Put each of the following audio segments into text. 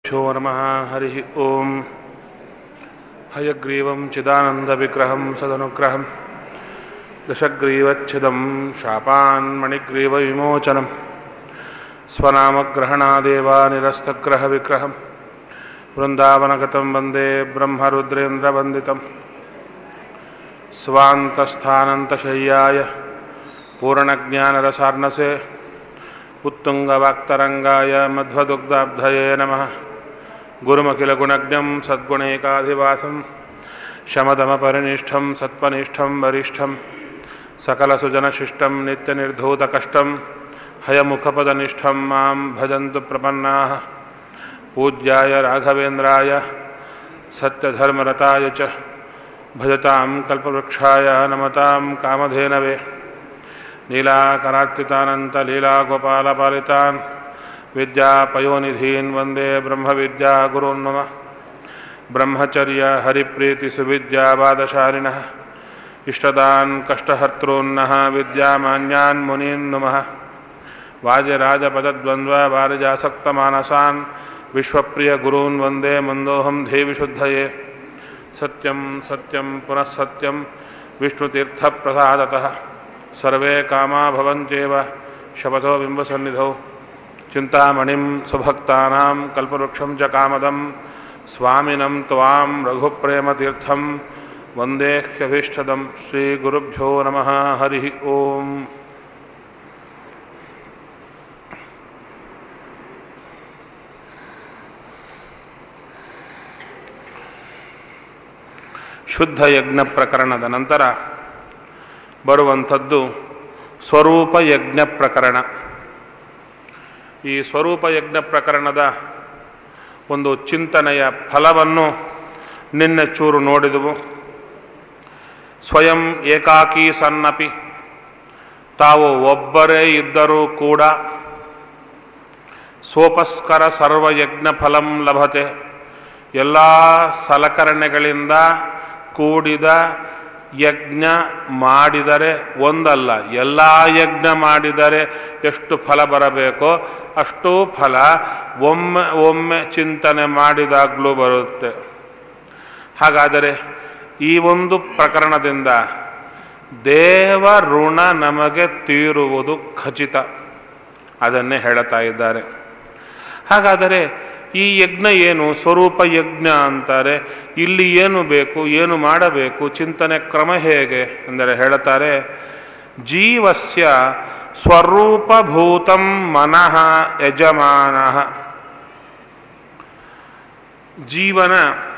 श्रीगुरुभ्यो नमः हरिः ओम् हयग्रीवं चिदानन्दविग्रहं सदनुग्रहं दशग्रीवच्छिदं शापान्मणिग्रीवविमोचनं स्वनामग्रहणादेवानिरस्तग्रहविग्रहं वृन्दावनगतं वन्दे ब्रह्मरुद्रेन्द्रवन्दितम् स्वान्तस्थानन्तशय्याय पूर्णज्ञानरसार्णसे उत्तुङ्गवाक्तरङ्गाय मध्वदुग्धाब्धये नमः गुरुमखिलगुणज्ञं सद्गुणैकाधिवासं शमदमपरिनिष्ठं सत्त्वनिष्ठं वरिष्ठं सकलसुजनशिष्टं नित्यनिर्धूतकष्टं हयमुखपदनिष्ठं मां भजन्तु प्रपन्नाः पूज्याय राघवेन्द्राय सत्यधर्मरताय च भजतां कल्पवृक्षाय नमतां कामधेनवे नीलाकरार्चितानन्तलीलागोपालपालितान् विद्यापयोनिधीन् वन्दे ब्रह्मविद्यागुरून् मम ब्रह्मचर्य हरिप्रीतिसुविद्यावादशालिनः इष्टदान् कष्टहर्तॄन्नः विद्यामान्यान् मुनीन् नुमः वाजराजपदद्वन्द्ववारिजासक्तमानसान् विश्वप्रियगुरून् वन्दे मन्दोऽहं देविशुद्धये सत्यं सत्यं पुनः सत्यं विष्णुतीर्थप्रसादतः सर्वे कामा भवन्त्येव शपथो बिम्बसन्निधौ चिन्तामणिं सुभक्तानां कल्पवृक्षं च कामदं स्वामिनं त्वां रघुप्रेमतीर्थं वन्देह्यभीष्टदं श्रीगुरुभ्यो नमः हरिः ओम् ಶುದ್ಧ ಯಜ್ಞ ಪ್ರಕರಣದ ನಂತರ ಬರುವಂಥದ್ದು ಸ್ವರೂಪ ಯಜ್ಞ ಪ್ರಕರಣ ಈ ಸ್ವರೂಪ ಯಜ್ಞ ಪ್ರಕರಣದ ಒಂದು ಚಿಂತನೆಯ ಫಲವನ್ನು ನಿನ್ನೆ ಚೂರು ನೋಡಿದವು ಸ್ವಯಂ ಏಕಾಕಿ ಸನ್ನಪಿ ತಾವು ಒಬ್ಬರೇ ಇದ್ದರೂ ಕೂಡ ಸೋಪಸ್ಕರ ಸರ್ವಯಜ್ಞ ಫಲಂ ಲಭತೆ ಎಲ್ಲ ಸಲಕರಣೆಗಳಿಂದ ಕೂಡಿದ ಯಜ್ಞ ಮಾಡಿದರೆ ಒಂದಲ್ಲ ಎಲ್ಲ ಯಜ್ಞ ಮಾಡಿದರೆ ಎಷ್ಟು ಫಲ ಬರಬೇಕೋ ಅಷ್ಟೂ ಫಲ ಒಮ್ಮೆ ಒಮ್ಮೆ ಚಿಂತನೆ ಮಾಡಿದಾಗಲೂ ಬರುತ್ತೆ ಹಾಗಾದರೆ ಈ ಒಂದು ಪ್ರಕರಣದಿಂದ ದೇವ ಋಣ ನಮಗೆ ತೀರುವುದು ಖಚಿತ ಅದನ್ನೇ ಹೇಳುತ್ತಾ ಇದ್ದಾರೆ ಹಾಗಾದರೆ ಈ ಯಜ್ಞ ಏನು ಸ್ವರೂಪ ಯಜ್ಞ ಅಂತಾರೆ ಇಲ್ಲಿ ಏನು ಬೇಕು ಏನು ಮಾಡಬೇಕು ಚಿಂತನೆ ಕ್ರಮ ಹೇಗೆ ಅಂದರೆ ಹೇಳುತ್ತಾರೆ ಜೀವಸ್ಯ ಸ್ವರೂಪಭೂತಂ ಮನಃ ಯಜಮಾನ ಜೀವನ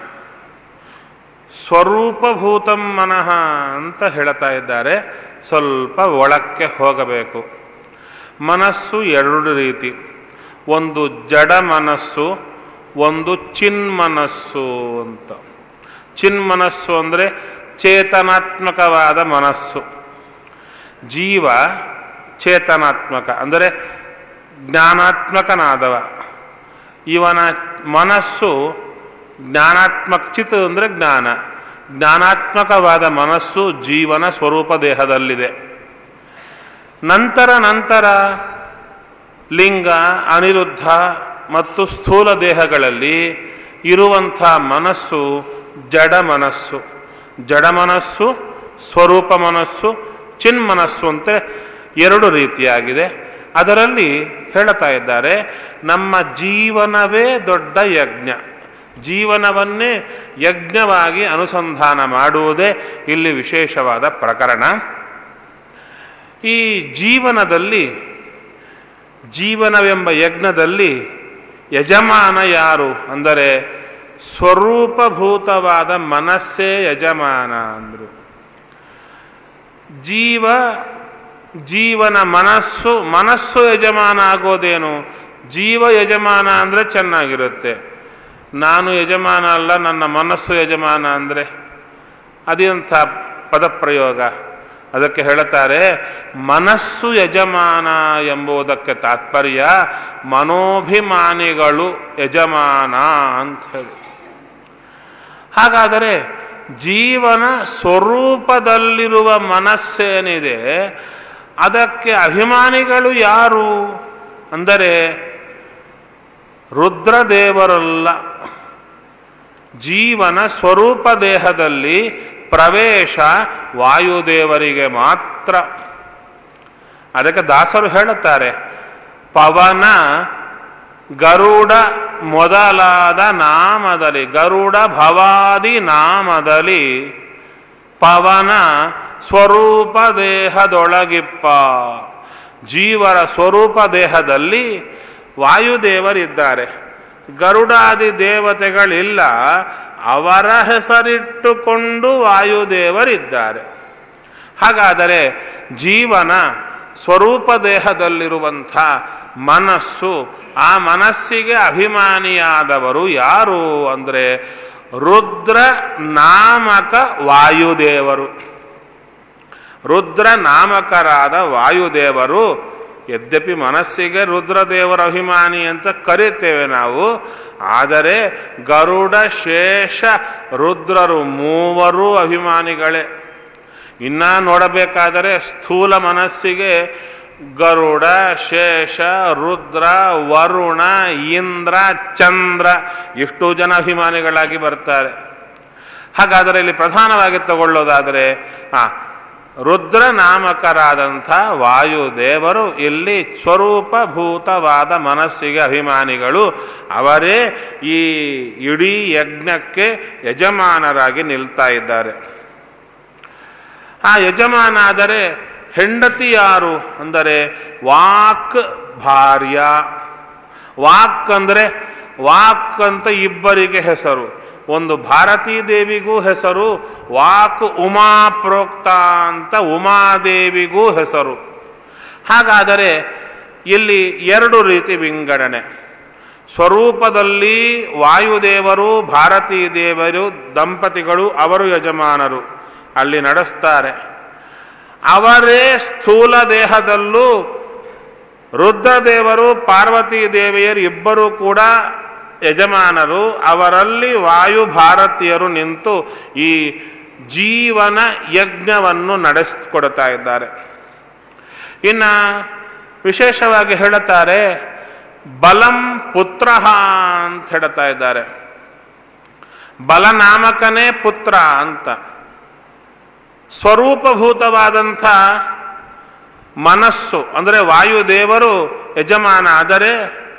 ಸ್ವರೂಪಭೂತಂ ಮನಃ ಅಂತ ಹೇಳ್ತಾ ಇದ್ದಾರೆ ಸ್ವಲ್ಪ ಒಳಕ್ಕೆ ಹೋಗಬೇಕು ಮನಸ್ಸು ಎರಡು ರೀತಿ ಒಂದು ಜಡ ಮನಸ್ಸು ಒಂದು ಚಿನ್ಮನಸ್ಸು ಅಂತ ಚಿನ್ಮನಸ್ಸು ಅಂದರೆ ಚೇತನಾತ್ಮಕವಾದ ಮನಸ್ಸು ಜೀವ ಚೇತನಾತ್ಮಕ ಅಂದರೆ ಜ್ಞಾನಾತ್ಮಕನಾದವ ಇವನ ಮನಸ್ಸು ಜ್ಞಾನಾತ್ಮಕ ಚಿತ್ ಅಂದರೆ ಜ್ಞಾನ ಜ್ಞಾನಾತ್ಮಕವಾದ ಮನಸ್ಸು ಜೀವನ ಸ್ವರೂಪ ದೇಹದಲ್ಲಿದೆ ನಂತರ ನಂತರ ಲಿಂಗ ಅನಿರುದ್ಧ ಮತ್ತು ಸ್ಥೂಲ ದೇಹಗಳಲ್ಲಿ ಇರುವಂಥ ಮನಸ್ಸು ಜಡ ಮನಸ್ಸು ಜಡ ಮನಸ್ಸು ಸ್ವರೂಪ ಮನಸ್ಸು ಚಿನ್ಮನಸ್ಸು ಅಂತ ಎರಡು ರೀತಿಯಾಗಿದೆ ಅದರಲ್ಲಿ ಹೇಳ್ತಾ ಇದ್ದಾರೆ ನಮ್ಮ ಜೀವನವೇ ದೊಡ್ಡ ಯಜ್ಞ ಜೀವನವನ್ನೇ ಯಜ್ಞವಾಗಿ ಅನುಸಂಧಾನ ಮಾಡುವುದೇ ಇಲ್ಲಿ ವಿಶೇಷವಾದ ಪ್ರಕರಣ ಈ ಜೀವನದಲ್ಲಿ ಜೀವನವೆಂಬ ಯಜ್ಞದಲ್ಲಿ ಯಜಮಾನ ಯಾರು ಅಂದರೆ ಸ್ವರೂಪಭೂತವಾದ ಮನಸ್ಸೇ ಯಜಮಾನ ಅಂದರು ಜೀವ ಜೀವನ ಮನಸ್ಸು ಮನಸ್ಸು ಯಜಮಾನ ಆಗೋದೇನು ಜೀವ ಯಜಮಾನ ಅಂದರೆ ಚೆನ್ನಾಗಿರುತ್ತೆ ನಾನು ಯಜಮಾನ ಅಲ್ಲ ನನ್ನ ಮನಸ್ಸು ಯಜಮಾನ ಅಂದರೆ ಅದಂಥ ಪದಪ್ರಯೋಗ ಅದಕ್ಕೆ ಹೇಳುತ್ತಾರೆ ಮನಸ್ಸು ಯಜಮಾನ ಎಂಬುದಕ್ಕೆ ತಾತ್ಪರ್ಯ ಮನೋಭಿಮಾನಿಗಳು ಯಜಮಾನ ಅಂತ ಹೇಳಿ ಹಾಗಾದರೆ ಜೀವನ ಸ್ವರೂಪದಲ್ಲಿರುವ ಮನಸ್ಸೇನಿದೆ ಅದಕ್ಕೆ ಅಭಿಮಾನಿಗಳು ಯಾರು ಅಂದರೆ ರುದ್ರದೇವರಲ್ಲ ಜೀವನ ಸ್ವರೂಪ ದೇಹದಲ್ಲಿ ಪ್ರವೇಶ ವಾಯುದೇವರಿಗೆ ಮಾತ್ರ ಅದಕ್ಕೆ ದಾಸರು ಹೇಳುತ್ತಾರೆ ಪವನ ಗರುಡ ಮೊದಲಾದ ನಾಮದಲ್ಲಿ ಗರುಡ ಭವಾದಿ ನಾಮದಲ್ಲಿ ಪವನ ಸ್ವರೂಪ ದೇಹದೊಳಗಿಪ್ಪ ಜೀವರ ಸ್ವರೂಪ ದೇಹದಲ್ಲಿ ವಾಯುದೇವರಿದ್ದಾರೆ ಗರುಡಾದಿ ದೇವತೆಗಳಿಲ್ಲ ಅವರ ಹೆಸರಿಟ್ಟುಕೊಂಡು ವಾಯುದೇವರಿದ್ದಾರೆ ಹಾಗಾದರೆ ಜೀವನ ಸ್ವರೂಪ ದೇಹದಲ್ಲಿರುವಂಥ ಮನಸ್ಸು ಆ ಮನಸ್ಸಿಗೆ ಅಭಿಮಾನಿಯಾದವರು ಯಾರು ಅಂದರೆ ರುದ್ರ ನಾಮಕ ವಾಯುದೇವರು ರುದ್ರ ನಾಮಕರಾದ ವಾಯುದೇವರು ಯದ್ಯಪಿ ಮನಸ್ಸಿಗೆ ರುದ್ರದೇವರ ಅಭಿಮಾನಿ ಅಂತ ಕರೀತೇವೆ ನಾವು ಆದರೆ ಗರುಡ ಶೇಷ ರುದ್ರರು ಮೂವರು ಅಭಿಮಾನಿಗಳೇ ಇನ್ನ ನೋಡಬೇಕಾದರೆ ಸ್ಥೂಲ ಮನಸ್ಸಿಗೆ ಗರುಡ ಶೇಷ ರುದ್ರ ವರುಣ ಇಂದ್ರ ಚಂದ್ರ ಇಷ್ಟು ಜನ ಅಭಿಮಾನಿಗಳಾಗಿ ಬರ್ತಾರೆ ಹಾಗಾದರೆ ಇಲ್ಲಿ ಪ್ರಧಾನವಾಗಿ ತಗೊಳ್ಳೋದಾದರೆ ಆ ರುದ್ರ ನಾಮಕರಾದಂಥ ವಾಯುದೇವರು ಇಲ್ಲಿ ಸ್ವರೂಪಭೂತವಾದ ಮನಸ್ಸಿಗೆ ಅಭಿಮಾನಿಗಳು ಅವರೇ ಈ ಇಡೀ ಯಜ್ಞಕ್ಕೆ ಯಜಮಾನರಾಗಿ ನಿಲ್ತಾ ಇದ್ದಾರೆ ಆ ಯಜಮಾನ ಆದರೆ ಹೆಂಡತಿ ಯಾರು ಅಂದರೆ ವಾಕ್ ಭಾರ್ಯ ವಾಕ್ ಅಂದರೆ ವಾಕ್ ಅಂತ ಇಬ್ಬರಿಗೆ ಹೆಸರು ಒಂದು ಭಾರತೀ ದೇವಿಗೂ ಹೆಸರು ವಾಕ್ ಉಮಾ ಪ್ರೋಕ್ತ ಅಂತ ಉಮಾದೇವಿಗೂ ಹೆಸರು ಹಾಗಾದರೆ ಇಲ್ಲಿ ಎರಡು ರೀತಿ ವಿಂಗಡಣೆ ಸ್ವರೂಪದಲ್ಲಿ ವಾಯುದೇವರು ಭಾರತೀ ದೇವರು ದಂಪತಿಗಳು ಅವರು ಯಜಮಾನರು ಅಲ್ಲಿ ನಡೆಸ್ತಾರೆ ಅವರೇ ಸ್ಥೂಲ ದೇಹದಲ್ಲೂ ರುದ್ರದೇವರು ಪಾರ್ವತೀ ದೇವಿಯರು ಇಬ್ಬರು ಕೂಡ ಯಜಮಾನರು ಅವರಲ್ಲಿ ವಾಯು ಭಾರತೀಯರು ನಿಂತು ಈ ಜೀವನ ಯಜ್ಞವನ್ನು ನಡೆಸಿಕೊಡ್ತಾ ಇದ್ದಾರೆ ಇನ್ನ ವಿಶೇಷವಾಗಿ ಹೇಳುತ್ತಾರೆ ಬಲಂ ಪುತ್ರ ಅಂತ ಹೇಳ್ತಾ ಇದ್ದಾರೆ ಬಲನಾಮಕನೇ ಪುತ್ರ ಅಂತ ಸ್ವರೂಪಭೂತವಾದಂಥ ಮನಸ್ಸು ಅಂದರೆ ವಾಯುದೇವರು ಯಜಮಾನ ಆದರೆ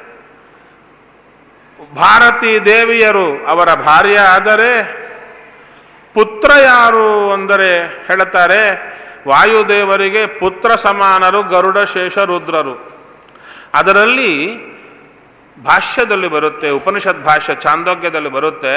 ಭಾರತೀ ದೇವಿಯರು ಅವರ ಭಾರ್ಯ ಆದರೆ ಪುತ್ರ ಯಾರು ಅಂದರೆ ಹೇಳುತ್ತಾರೆ ವಾಯುದೇವರಿಗೆ ಪುತ್ರ ಸಮಾನರು ಗರುಡ ಶೇಷ ರುದ್ರರು ಅದರಲ್ಲಿ ಭಾಷ್ಯದಲ್ಲಿ ಬರುತ್ತೆ ಉಪನಿಷತ್ ಭಾಷ್ಯ ಚಾಂದೋಗ್ಯದಲ್ಲಿ ಬರುತ್ತೆ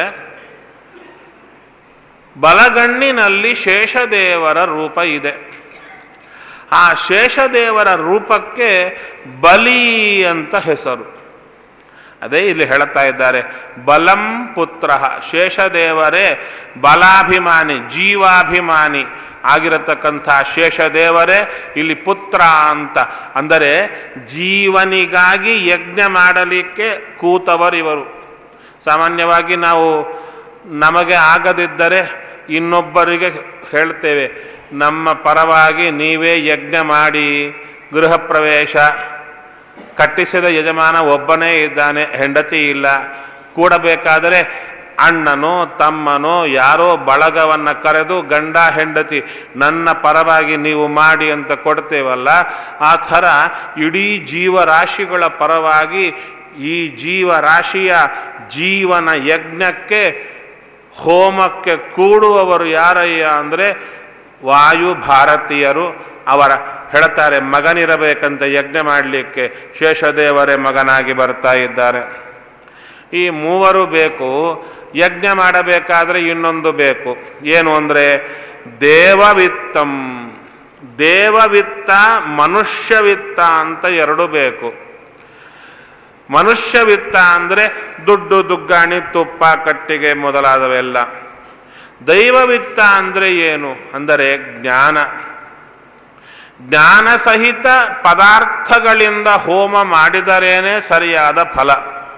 ಬಲಗಣ್ಣಿನಲ್ಲಿ ಶೇಷದೇವರ ರೂಪ ಇದೆ ಆ ಶೇಷದೇವರ ರೂಪಕ್ಕೆ ಬಲಿ ಅಂತ ಹೆಸರು ಅದೇ ಇಲ್ಲಿ ಹೇಳುತ್ತಾ ಇದ್ದಾರೆ ಬಲಂ ಪುತ್ರ ಶೇಷದೇವರೇ ಬಲಾಭಿಮಾನಿ ಜೀವಾಭಿಮಾನಿ ಆಗಿರತಕ್ಕಂಥ ಶೇಷದೇವರೇ ಇಲ್ಲಿ ಪುತ್ರ ಅಂತ ಅಂದರೆ ಜೀವನಿಗಾಗಿ ಯಜ್ಞ ಮಾಡಲಿಕ್ಕೆ ಕೂತವರಿವರು ಸಾಮಾನ್ಯವಾಗಿ ನಾವು ನಮಗೆ ಆಗದಿದ್ದರೆ ಇನ್ನೊಬ್ಬರಿಗೆ ಹೇಳ್ತೇವೆ ನಮ್ಮ ಪರವಾಗಿ ನೀವೇ ಯಜ್ಞ ಮಾಡಿ ಗೃಹ ಪ್ರವೇಶ ಕಟ್ಟಿಸಿದ ಯಜಮಾನ ಒಬ್ಬನೇ ಇದ್ದಾನೆ ಹೆಂಡತಿ ಇಲ್ಲ ಕೂಡಬೇಕಾದರೆ ಅಣ್ಣನೋ ತಮ್ಮನೋ ಯಾರೋ ಬಳಗವನ್ನ ಕರೆದು ಗಂಡ ಹೆಂಡತಿ ನನ್ನ ಪರವಾಗಿ ನೀವು ಮಾಡಿ ಅಂತ ಕೊಡ್ತೇವಲ್ಲ ಆ ಥರ ಇಡೀ ಜೀವರಾಶಿಗಳ ಪರವಾಗಿ ಈ ಜೀವರಾಶಿಯ ಜೀವನ ಯಜ್ಞಕ್ಕೆ ಹೋಮಕ್ಕೆ ಕೂಡುವವರು ಯಾರಯ್ಯ ಅಂದರೆ ವಾಯು ಭಾರತೀಯರು ಅವರ ಹೇಳ್ತಾರೆ ಮಗನಿರಬೇಕಂತ ಯಜ್ಞ ಮಾಡಲಿಕ್ಕೆ ಶೇಷದೇವರೇ ಮಗನಾಗಿ ಬರ್ತಾ ಇದ್ದಾರೆ ಈ ಮೂವರು ಬೇಕು ಯಜ್ಞ ಮಾಡಬೇಕಾದ್ರೆ ಇನ್ನೊಂದು ಬೇಕು ಏನು ಅಂದರೆ ದೇವವಿತ್ತಂ ದೇವವಿತ್ತ ಮನುಷ್ಯವಿತ್ತ ಅಂತ ಎರಡು ಬೇಕು ಮನುಷ್ಯವಿತ್ತ ಅಂದರೆ ದುಡ್ಡು ದುಗ್ಗಾಣಿ ತುಪ್ಪ ಕಟ್ಟಿಗೆ ಮೊದಲಾದವೆಲ್ಲ ದೈವವಿತ್ತ ಅಂದರೆ ಏನು ಅಂದರೆ ಜ್ಞಾನ ಜ್ಞಾನ ಸಹಿತ ಪದಾರ್ಥಗಳಿಂದ ಹೋಮ ಮಾಡಿದರೇನೆ ಸರಿಯಾದ ಫಲ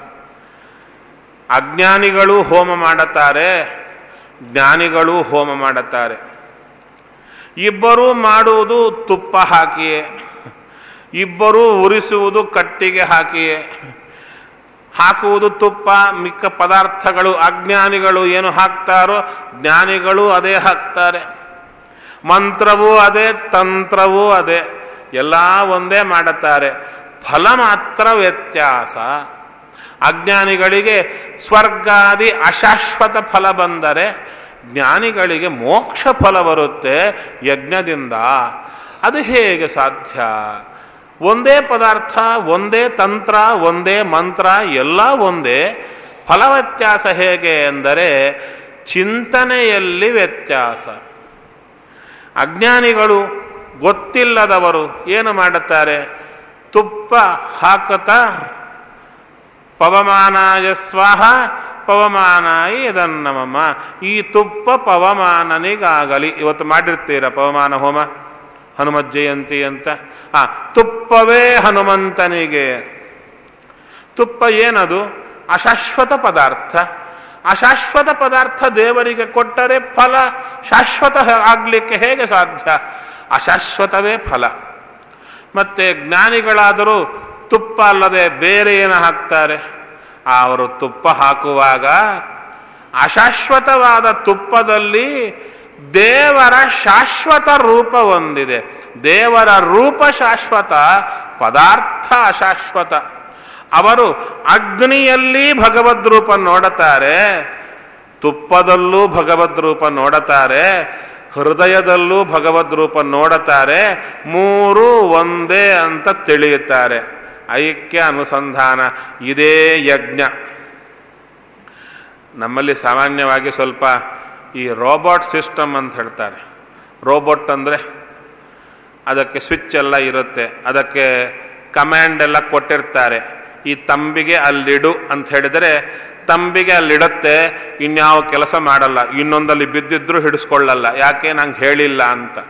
ಅಜ್ಞಾನಿಗಳು ಹೋಮ ಮಾಡುತ್ತಾರೆ ಜ್ಞಾನಿಗಳು ಹೋಮ ಮಾಡುತ್ತಾರೆ ಇಬ್ಬರೂ ಮಾಡುವುದು ತುಪ್ಪ ಹಾಕಿಯೇ ಇಬ್ಬರೂ ಉರಿಸುವುದು ಕಟ್ಟಿಗೆ ಹಾಕಿಯೇ ಹಾಕುವುದು ತುಪ್ಪ ಮಿಕ್ಕ ಪದಾರ್ಥಗಳು ಅಜ್ಞಾನಿಗಳು ಏನು ಹಾಕ್ತಾರೋ ಜ್ಞಾನಿಗಳು ಅದೇ ಹಾಕ್ತಾರೆ ಮಂತ್ರವೂ ಅದೇ ತಂತ್ರವೂ ಅದೇ ಎಲ್ಲ ಒಂದೇ ಮಾಡುತ್ತಾರೆ ಫಲ ಮಾತ್ರ ವ್ಯತ್ಯಾಸ ಅಜ್ಞಾನಿಗಳಿಗೆ ಸ್ವರ್ಗಾದಿ ಅಶಾಶ್ವತ ಫಲ ಬಂದರೆ ಜ್ಞಾನಿಗಳಿಗೆ ಮೋಕ್ಷ ಫಲ ಬರುತ್ತೆ ಯಜ್ಞದಿಂದ ಅದು ಹೇಗೆ ಸಾಧ್ಯ ಒಂದೇ ಪದಾರ್ಥ ಒಂದೇ ತಂತ್ರ ಒಂದೇ ಮಂತ್ರ ಎಲ್ಲ ಒಂದೇ ಫಲ ವ್ಯತ್ಯಾಸ ಹೇಗೆ ಎಂದರೆ ಚಿಂತನೆಯಲ್ಲಿ ವ್ಯತ್ಯಾಸ ಅಜ್ಞಾನಿಗಳು ಗೊತ್ತಿಲ್ಲದವರು ಏನು ಮಾಡುತ್ತಾರೆ ತುಪ್ಪ ಹಾಕುತ್ತಾ ಪವಮಾನಾಯ ಸ್ವಾಹ ಪವಮಾನಾಯಿ ಇದನ್ನಮಮ್ಮ ಈ ತುಪ್ಪ ಪವಮಾನನಿಗಾಗಲಿ ಇವತ್ತು ಮಾಡಿರ್ತೀರ ಪವಮಾನ ಹೋಮ ಹನುಮತ್ ಜಯಂತಿ ಅಂತ ಆ ತುಪ್ಪವೇ ಹನುಮಂತನಿಗೆ ತುಪ್ಪ ಏನದು ಅಶಾಶ್ವತ ಪದಾರ್ಥ ಅಶಾಶ್ವತ ಪದಾರ್ಥ ದೇವರಿಗೆ ಕೊಟ್ಟರೆ ಫಲ ಶಾಶ್ವತ ಆಗ್ಲಿಕ್ಕೆ ಹೇಗೆ ಸಾಧ್ಯ ಅಶಾಶ್ವತವೇ ಫಲ ಮತ್ತೆ ಜ್ಞಾನಿಗಳಾದರೂ ತುಪ್ಪ ಅಲ್ಲದೆ ಬೇರೆ ಏನು ಹಾಕ್ತಾರೆ ಅವರು ತುಪ್ಪ ಹಾಕುವಾಗ ಅಶಾಶ್ವತವಾದ ತುಪ್ಪದಲ್ಲಿ ದೇವರ ಶಾಶ್ವತ ರೂಪ ಒಂದಿದೆ ದೇವರ ರೂಪ ಶಾಶ್ವತ ಪದಾರ್ಥ ಅಶಾಶ್ವತ ಅವರು ಅಗ್ನಿಯಲ್ಲಿ ಭಗವದ್ ರೂಪ ನೋಡುತ್ತಾರೆ ತುಪ್ಪದಲ್ಲೂ ಭಗವದ್ ರೂಪ ನೋಡುತ್ತಾರೆ ಹೃದಯದಲ್ಲೂ ಭಗವದ್ ರೂಪ ನೋಡುತ್ತಾರೆ ಮೂರು ಒಂದೇ ಅಂತ ತಿಳಿಯುತ್ತಾರೆ ಐಕ್ಯ ಅನುಸಂಧಾನ ಇದೇ ಯಜ್ಞ ನಮ್ಮಲ್ಲಿ ಸಾಮಾನ್ಯವಾಗಿ ಸ್ವಲ್ಪ ಈ ರೋಬೋಟ್ ಸಿಸ್ಟಮ್ ಅಂತ ಹೇಳ್ತಾರೆ ರೋಬೋಟ್ ಅಂದರೆ ಅದಕ್ಕೆ ಸ್ವಿಚ್ ಎಲ್ಲ ಇರುತ್ತೆ ಅದಕ್ಕೆ ಕಮ್ಯಾಂಡ್ ಎಲ್ಲ ಕೊಟ್ಟಿರ್ತಾರೆ ಈ ತಂಬಿಗೆ ಅಲ್ಲಿಡು ಅಂತ ಹೇಳಿದರೆ ತಂಬಿಗೆ ಅಲ್ಲಿಡುತ್ತೆ ಇನ್ಯಾವ ಕೆಲಸ ಮಾಡಲ್ಲ ಇನ್ನೊಂದಲ್ಲಿ ಬಿದ್ದಿದ್ರು ಹಿಡಿಸ್ಕೊಳ್ಳಲ್ಲ ಯಾಕೆ ನಂಗೆ ಹೇಳಿಲ್ಲ ಅಂತ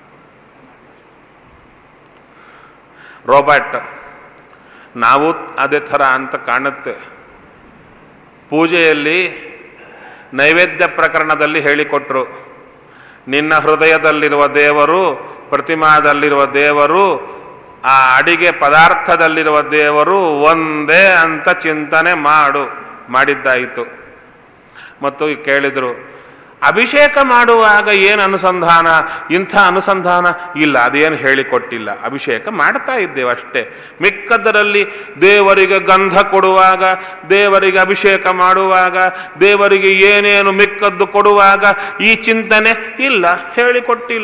ರೋಬೋಟ್ ನಾವು ಅದೇ ಥರ ಅಂತ ಕಾಣುತ್ತೆ ಪೂಜೆಯಲ್ಲಿ ನೈವೇದ್ಯ ಪ್ರಕರಣದಲ್ಲಿ ಹೇಳಿಕೊಟ್ರು ನಿನ್ನ ಹೃದಯದಲ್ಲಿರುವ ದೇವರು ಪ್ರತಿಮಾದಲ್ಲಿರುವ ದೇವರು ಆ ಅಡಿಗೆ ಪದಾರ್ಥದಲ್ಲಿರುವ ದೇವರು ಒಂದೇ ಅಂತ ಚಿಂತನೆ ಮಾಡು ಮಾಡಿದ್ದಾಯಿತು ಮತ್ತು ಕೇಳಿದ್ರು ಅಭಿಷೇಕ ಮಾಡುವಾಗ ಏನು ಅನುಸಂಧಾನ ಇಂಥ ಅನುಸಂಧಾನ ಇಲ್ಲ ಅದೇನು ಹೇಳಿಕೊಟ್ಟಿಲ್ಲ ಅಭಿಷೇಕ ಮಾಡ್ತಾ ಇದ್ದೇವೆ ಅಷ್ಟೇ ಮಿಕ್ಕದರಲ್ಲಿ ದೇವರಿಗೆ ಗಂಧ ಕೊಡುವಾಗ ದೇವರಿಗೆ ಅಭಿಷೇಕ ಮಾಡುವಾಗ ದೇವರಿಗೆ ಏನೇನು ಮಿಕ್ಕದ್ದು ಕೊಡುವಾಗ ಈ ಚಿಂತನೆ ಇಲ್ಲ ಹೇಳಿಕೊಟ್ಟಿಲ್ಲ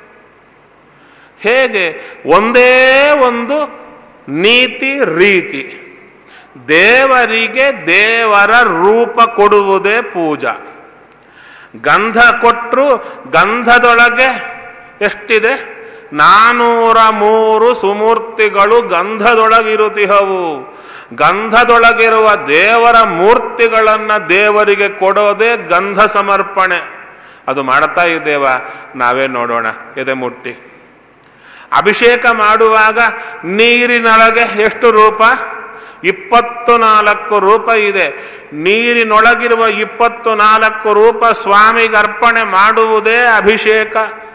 ಹೇಗೆ ಒಂದೇ ಒಂದು ನೀತಿ ರೀತಿ ದೇವರಿಗೆ ದೇವರ ರೂಪ ಕೊಡುವುದೇ ಪೂಜಾ ಗಂಧ ಕೊಟ್ಟರು ಗಂಧದೊಳಗೆ ಎಷ್ಟಿದೆ ನಾನೂರ ಮೂರು ಸುಮೂರ್ತಿಗಳು ಗಂಧದೊಳಗಿರುತ್ತಿಹವು ಗಂಧದೊಳಗಿರುವ ದೇವರ ಮೂರ್ತಿಗಳನ್ನ ದೇವರಿಗೆ ಕೊಡೋದೇ ಗಂಧ ಸಮರ್ಪಣೆ ಅದು ಮಾಡ್ತಾ ಇದ್ದೇವ ನಾವೇ ನೋಡೋಣ ಎದೆ ಮುಟ್ಟಿ ಅಭಿಷೇಕ ಮಾಡುವಾಗ ನೀರಿನೊಳಗೆ ಎಷ್ಟು ರೂಪ ಇಪ್ಪತ್ತು ನಾಲ್ಕು ರೂಪ ಇದೆ ನೀರಿನೊಳಗಿರುವ ಇಪ್ಪತ್ತು ನಾಲ್ಕು ರೂಪ ಸ್ವಾಮಿಗೆ ಅರ್ಪಣೆ ಮಾಡುವುದೇ ಅಭಿಷೇಕ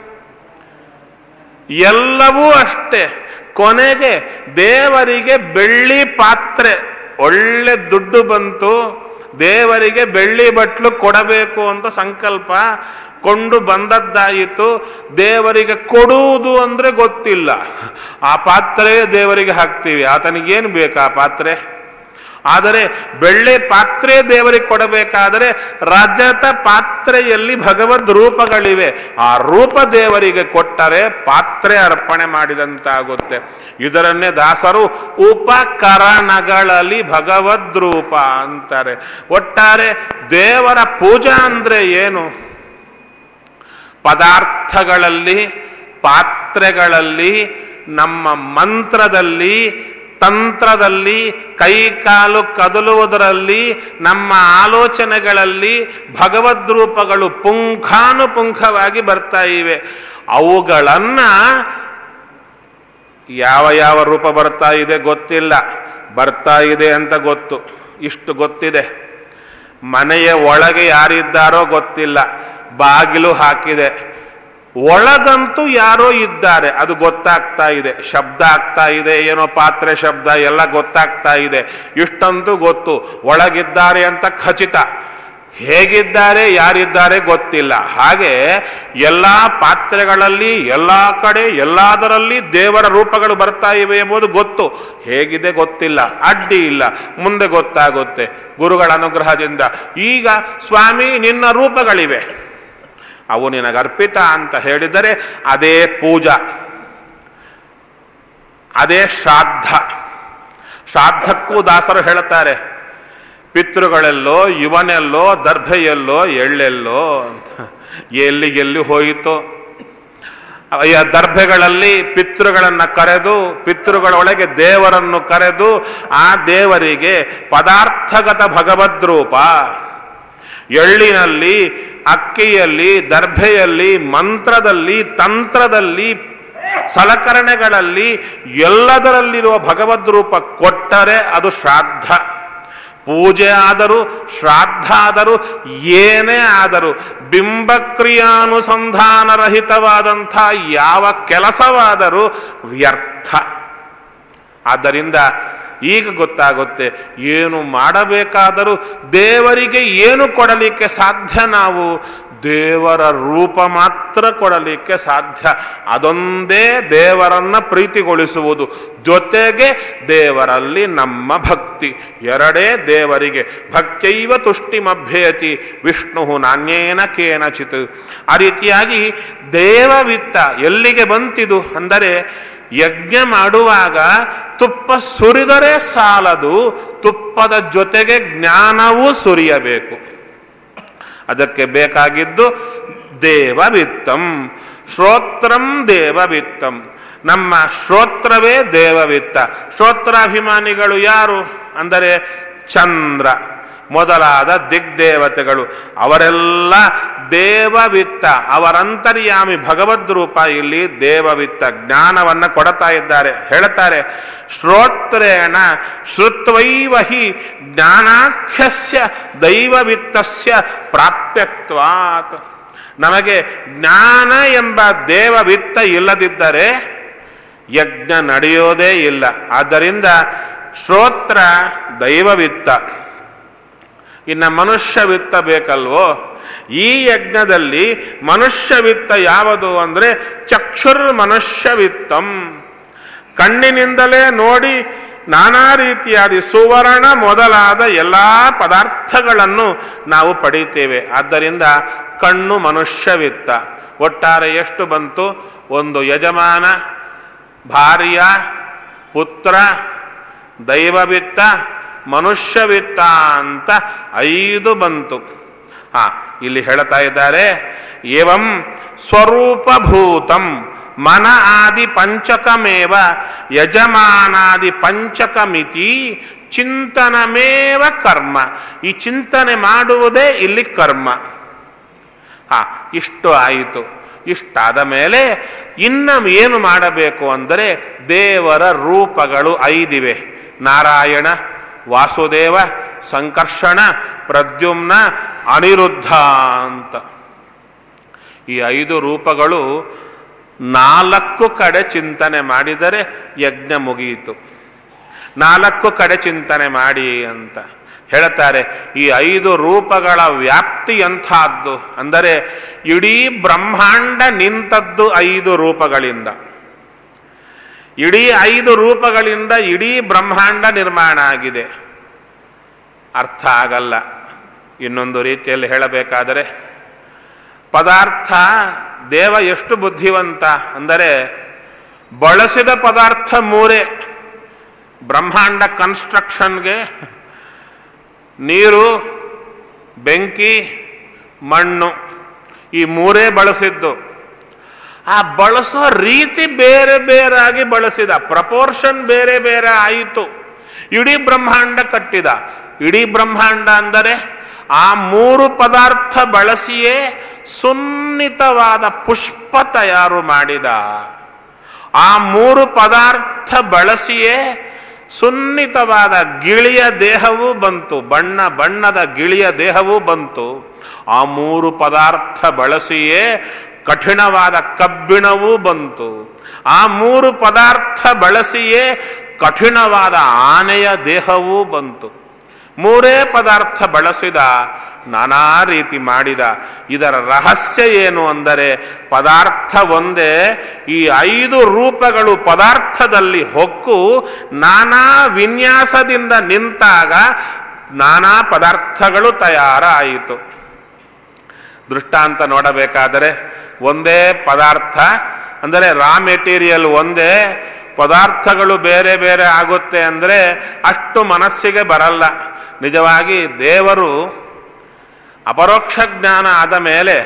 ಎಲ್ಲವೂ ಅಷ್ಟೇ ಕೊನೆಗೆ ದೇವರಿಗೆ ಬೆಳ್ಳಿ ಪಾತ್ರೆ ಒಳ್ಳೆ ದುಡ್ಡು ಬಂತು ದೇವರಿಗೆ ಬೆಳ್ಳಿ ಬಟ್ಲು ಕೊಡಬೇಕು ಅಂತ ಸಂಕಲ್ಪ ಕೊಂಡು ಬಂದದ್ದಾಯಿತು ದೇವರಿಗೆ ಕೊಡುವುದು ಅಂದ್ರೆ ಗೊತ್ತಿಲ್ಲ ಆ ಪಾತ್ರೆ ದೇವರಿಗೆ ಹಾಕ್ತೀವಿ ಆತನಿಗೇನು ಬೇಕಾ ಪಾತ್ರೆ ಆದರೆ ಬೆಳ್ಳಿ ಪಾತ್ರೆ ದೇವರಿಗೆ ಕೊಡಬೇಕಾದರೆ ರಜತ ಪಾತ್ರೆಯಲ್ಲಿ ಭಗವದ್ ರೂಪಗಳಿವೆ ಆ ರೂಪ ದೇವರಿಗೆ ಕೊಟ್ಟರೆ ಪಾತ್ರೆ ಅರ್ಪಣೆ ಮಾಡಿದಂತಾಗುತ್ತೆ ಇದರನ್ನೇ ದಾಸರು ಉಪಕರಣಗಳಲ್ಲಿ ಭಗವದ್ ರೂಪ ಅಂತಾರೆ ಒಟ್ಟಾರೆ ದೇವರ ಪೂಜಾ ಅಂದ್ರೆ ಏನು ಪದಾರ್ಥಗಳಲ್ಲಿ ಪಾತ್ರೆಗಳಲ್ಲಿ ನಮ್ಮ ಮಂತ್ರದಲ್ಲಿ ತಂತ್ರದಲ್ಲಿ ಕೈಕಾಲು ಕದಲುವುದರಲ್ಲಿ ನಮ್ಮ ಆಲೋಚನೆಗಳಲ್ಲಿ ಭಗವದ್ ರೂಪಗಳು ಪುಂಖಾನುಪುಂಖವಾಗಿ ಬರ್ತಾ ಇವೆ ಅವುಗಳನ್ನ ಯಾವ ಯಾವ ರೂಪ ಬರ್ತಾ ಇದೆ ಗೊತ್ತಿಲ್ಲ ಬರ್ತಾ ಇದೆ ಅಂತ ಗೊತ್ತು ಇಷ್ಟು ಗೊತ್ತಿದೆ ಮನೆಯ ಒಳಗೆ ಯಾರಿದ್ದಾರೋ ಗೊತ್ತಿಲ್ಲ ಬಾಗಿಲು ಹಾಕಿದೆ ಒಳಗಂತೂ ಯಾರೋ ಇದ್ದಾರೆ ಅದು ಗೊತ್ತಾಗ್ತಾ ಇದೆ ಶಬ್ದ ಆಗ್ತಾ ಇದೆ ಏನೋ ಪಾತ್ರೆ ಶಬ್ದ ಎಲ್ಲ ಗೊತ್ತಾಗ್ತಾ ಇದೆ ಇಷ್ಟಂತೂ ಗೊತ್ತು ಒಳಗಿದ್ದಾರೆ ಅಂತ ಖಚಿತ ಹೇಗಿದ್ದಾರೆ ಯಾರಿದ್ದಾರೆ ಗೊತ್ತಿಲ್ಲ ಹಾಗೆ ಎಲ್ಲಾ ಪಾತ್ರೆಗಳಲ್ಲಿ ಎಲ್ಲಾ ಕಡೆ ಎಲ್ಲದರಲ್ಲಿ ದೇವರ ರೂಪಗಳು ಬರ್ತಾ ಇವೆ ಎಂಬುದು ಗೊತ್ತು ಹೇಗಿದೆ ಗೊತ್ತಿಲ್ಲ ಅಡ್ಡಿ ಇಲ್ಲ ಮುಂದೆ ಗೊತ್ತಾಗುತ್ತೆ ಗುರುಗಳ ಅನುಗ್ರಹದಿಂದ ಈಗ ಸ್ವಾಮಿ ನಿನ್ನ ರೂಪಗಳಿವೆ ಅವು ನಿನಗರ್ಪಿತ ಅಂತ ಹೇಳಿದರೆ ಅದೇ ಪೂಜಾ ಅದೇ ಶ್ರಾದ್ದ ಶ್ರಾದ್ದಕ್ಕೂ ದಾಸರು ಹೇಳುತ್ತಾರೆ ಪಿತೃಗಳೆಲ್ಲೋ ಇವನೆಲ್ಲೋ ದರ್ಭೆಯಲ್ಲೋ ಎಳ್ಳೆಲ್ಲೋ ಅಂತ ಎಲ್ಲಿ ಎಲ್ಲಿ ಹೋಯಿತು ಈ ದರ್ಭೆಗಳಲ್ಲಿ ಪಿತೃಗಳನ್ನ ಕರೆದು ಪಿತೃಗಳೊಳಗೆ ದೇವರನ್ನು ಕರೆದು ಆ ದೇವರಿಗೆ ಪದಾರ್ಥಗತ ಭಗವದ್ರೂಪ ಎಳ್ಳಿನಲ್ಲಿ ಅಕ್ಕಿಯಲ್ಲಿ ದರ್ಭೆಯಲ್ಲಿ ಮಂತ್ರದಲ್ಲಿ ತಂತ್ರದಲ್ಲಿ ಸಲಕರಣೆಗಳಲ್ಲಿ ಎಲ್ಲದರಲ್ಲಿರುವ ಭಗವದ್ರೂಪ ಕೊಟ್ಟರೆ ಅದು ಶ್ರಾದ್ದ ಪೂಜೆ ಆದರೂ ಶ್ರಾದ್ದ ಆದರೂ ಏನೇ ಆದರೂ ಬಿಂಬಕ್ರಿಯಾನುಸಂಧಾನರಹಿತವಾದಂಥ ಯಾವ ಕೆಲಸವಾದರೂ ವ್ಯರ್ಥ ಆದ್ದರಿಂದ ಈಗ ಗೊತ್ತಾಗುತ್ತೆ ಏನು ಮಾಡಬೇಕಾದರೂ ದೇವರಿಗೆ ಏನು ಕೊಡಲಿಕ್ಕೆ ಸಾಧ್ಯ ನಾವು ದೇವರ ರೂಪ ಮಾತ್ರ ಕೊಡಲಿಕ್ಕೆ ಸಾಧ್ಯ ಅದೊಂದೇ ದೇವರನ್ನ ಪ್ರೀತಿಗೊಳಿಸುವುದು ಜೊತೆಗೆ ದೇವರಲ್ಲಿ ನಮ್ಮ ಭಕ್ತಿ ಎರಡೇ ದೇವರಿಗೆ ಭಕ್ತೈವ ತುಷ್ಟಿಮಭ್ಯಯತಿ ವಿಷ್ಣು ನಾಣ್ಯೇನ ಕೇನಚಿತ್ ಆ ರೀತಿಯಾಗಿ ದೇವವಿತ್ತ ಎಲ್ಲಿಗೆ ಬಂತಿದು ಅಂದರೆ ಯಜ್ಞ ಮಾಡುವಾಗ ತುಪ್ಪ ಸುರಿದರೆ ಸಾಲದು ತುಪ್ಪದ ಜೊತೆಗೆ ಜ್ಞಾನವೂ ಸುರಿಯಬೇಕು ಅದಕ್ಕೆ ಬೇಕಾಗಿದ್ದು ದೇವವಿತ್ತಂ ಶ್ರೋತ್ರಂ ದೇವವಿತ್ತಂ ನಮ್ಮ ಶ್ರೋತ್ರವೇ ದೇವವಿತ್ತ ಶ್ರೋತ್ರಾಭಿಮಾನಿಗಳು ಯಾರು ಅಂದರೆ ಚಂದ್ರ ಮೊದಲಾದ ದಿಗ್ದೇವತೆಗಳು ಅವರೆಲ್ಲ ದೇವವಿತ್ತ ಅವರಂತರ್ಯಾಮಿ ಭಗವದ್ ರೂಪ ಇಲ್ಲಿ ದೇವವಿತ್ತ ಜ್ಞಾನವನ್ನ ಕೊಡ್ತಾ ಇದ್ದಾರೆ ಹೇಳ್ತಾರೆ ಶ್ರೋತ್ರೇಣ ಶ್ರುತ್ವೈವ ಹಿ ಜ್ಞಾನಾಖ್ಯಸ್ಯ ದೈವವಿತ್ತಸ್ಯ ಪ್ರಾಪ್ಯತ್ವಾತ್ ನಮಗೆ ಜ್ಞಾನ ಎಂಬ ದೇವವಿತ್ತ ಇಲ್ಲದಿದ್ದರೆ ಯಜ್ಞ ನಡೆಯೋದೇ ಇಲ್ಲ ಆದ್ದರಿಂದ ಶ್ರೋತ್ರ ದೈವವಿತ್ತ ಇನ್ನು ಮನುಷ್ಯವಿತ್ತ ಬೇಕಲ್ವೋ ಈ ಯಜ್ಞದಲ್ಲಿ ಮನುಷ್ಯವಿತ್ತ ಯಾವುದು ಅಂದ್ರೆ ಚಕ್ಷುರ್ ಮನುಷ್ಯವಿತ್ತಂ ಕಣ್ಣಿನಿಂದಲೇ ನೋಡಿ ನಾನಾ ರೀತಿಯಾದ ಸುವರ್ಣ ಮೊದಲಾದ ಎಲ್ಲಾ ಪದಾರ್ಥಗಳನ್ನು ನಾವು ಪಡೀತೇವೆ ಆದ್ದರಿಂದ ಕಣ್ಣು ಮನುಷ್ಯವಿತ್ತ ಒಟ್ಟಾರೆ ಎಷ್ಟು ಬಂತು ಒಂದು ಯಜಮಾನ ಭಾರ್ಯ ಪುತ್ರ ದೈವವಿತ್ತ ಮನುಷ್ಯವಿತ್ತ ಅಂತ ಐದು ಬಂತು ಹಾ ಇಲ್ಲಿ ಹೇಳ್ತಾ ಇದ್ದಾರೆ ಏವಂ ಸ್ವರೂಪಭೂತಂ ಮನ ಆದಿ ಪಂಚಕಮೇವ ಯಜಮಾನಾದಿ ಪಂಚಕಮಿತಿ ಚಿಂತನಮೇವ ಕರ್ಮ ಈ ಚಿಂತನೆ ಮಾಡುವುದೇ ಇಲ್ಲಿ ಕರ್ಮ ಹಾ ಇಷ್ಟು ಆಯಿತು ಇಷ್ಟಾದ ಮೇಲೆ ಇನ್ನ ಏನು ಮಾಡಬೇಕು ಅಂದರೆ ದೇವರ ರೂಪಗಳು ಐದಿವೆ ನಾರಾಯಣ ವಾಸುದೇವ ಸಂಕರ್ಷಣ ಪ್ರದ್ಯುಮ್ನ ಅನಿರುದ್ಧ ಅಂತ ಈ ಐದು ರೂಪಗಳು ನಾಲ್ಕು ಕಡೆ ಚಿಂತನೆ ಮಾಡಿದರೆ ಯಜ್ಞ ಮುಗಿಯಿತು ನಾಲ್ಕು ಕಡೆ ಚಿಂತನೆ ಮಾಡಿ ಅಂತ ಹೇಳ್ತಾರೆ ಈ ಐದು ರೂಪಗಳ ವ್ಯಾಪ್ತಿ ಎಂಥದ್ದು ಅಂದರೆ ಇಡೀ ಬ್ರಹ್ಮಾಂಡ ನಿಂತದ್ದು ಐದು ರೂಪಗಳಿಂದ ಇಡೀ ಐದು ರೂಪಗಳಿಂದ ಇಡೀ ಬ್ರಹ್ಮಾಂಡ ನಿರ್ಮಾಣ ಆಗಿದೆ ಅರ್ಥ ಆಗಲ್ಲ ಇನ್ನೊಂದು ರೀತಿಯಲ್ಲಿ ಹೇಳಬೇಕಾದರೆ ಪದಾರ್ಥ ದೇವ ಎಷ್ಟು ಬುದ್ಧಿವಂತ ಅಂದರೆ ಬಳಸಿದ ಪದಾರ್ಥ ಮೂರೇ ಬ್ರಹ್ಮಾಂಡ ಕನ್ಸ್ಟ್ರಕ್ಷನ್ಗೆ ನೀರು ಬೆಂಕಿ ಮಣ್ಣು ಈ ಮೂರೇ ಬಳಸಿದ್ದು ಆ ಬಳಸೋ ರೀತಿ ಬೇರೆ ಬೇರಾಗಿ ಬಳಸಿದ ಪ್ರಪೋರ್ಷನ್ ಬೇರೆ ಬೇರೆ ಆಯಿತು ಇಡೀ ಬ್ರಹ್ಮಾಂಡ ಕಟ್ಟಿದ ಇಡೀ ಬ್ರಹ್ಮಾಂಡ ಅಂದರೆ ಆ ಮೂರು ಪದಾರ್ಥ ಬಳಸಿಯೇ ಸುನ್ನಿತವಾದ ಪುಷ್ಪ ತಯಾರು ಮಾಡಿದ ಆ ಮೂರು ಪದಾರ್ಥ ಬಳಸಿಯೇ ಸುನ್ನಿತವಾದ ಗಿಳಿಯ ದೇಹವೂ ಬಂತು ಬಣ್ಣ ಬಣ್ಣದ ಗಿಳಿಯ ದೇಹವೂ ಬಂತು ಆ ಮೂರು ಪದಾರ್ಥ ಬಳಸಿಯೇ ಕಠಿಣವಾದ ಕಬ್ಬಿಣವೂ ಬಂತು ಆ ಮೂರು ಪದಾರ್ಥ ಬಳಸಿಯೇ ಕಠಿಣವಾದ ಆನೆಯ ದೇಹವೂ ಬಂತು ಮೂರೇ ಪದಾರ್ಥ ಬಳಸಿದ ನಾನಾ ರೀತಿ ಮಾಡಿದ ಇದರ ರಹಸ್ಯ ಏನು ಅಂದರೆ ಪದಾರ್ಥ ಒಂದೇ ಈ ಐದು ರೂಪಗಳು ಪದಾರ್ಥದಲ್ಲಿ ಹೊಕ್ಕು ನಾನಾ ವಿನ್ಯಾಸದಿಂದ ನಿಂತಾಗ ನಾನಾ ಪದಾರ್ಥಗಳು ತಯಾರಾಯಿತು ದೃಷ್ಟಾಂತ ನೋಡಬೇಕಾದರೆ ಒಂದೇ ಪದಾರ್ಥ ಅಂದರೆ ರಾ ಮೆಟೀರಿಯಲ್ ಒಂದೇ ಪದಾರ್ಥಗಳು ಬೇರೆ ಬೇರೆ ಆಗುತ್ತೆ ಅಂದರೆ ಅಷ್ಟು ಮನಸ್ಸಿಗೆ ಬರಲ್ಲ ನಿಜವಾಗಿ ದೇವರು ಅಪರೋಕ್ಷ ಜ್ಞಾನ ಆದ ಮೇಲೆ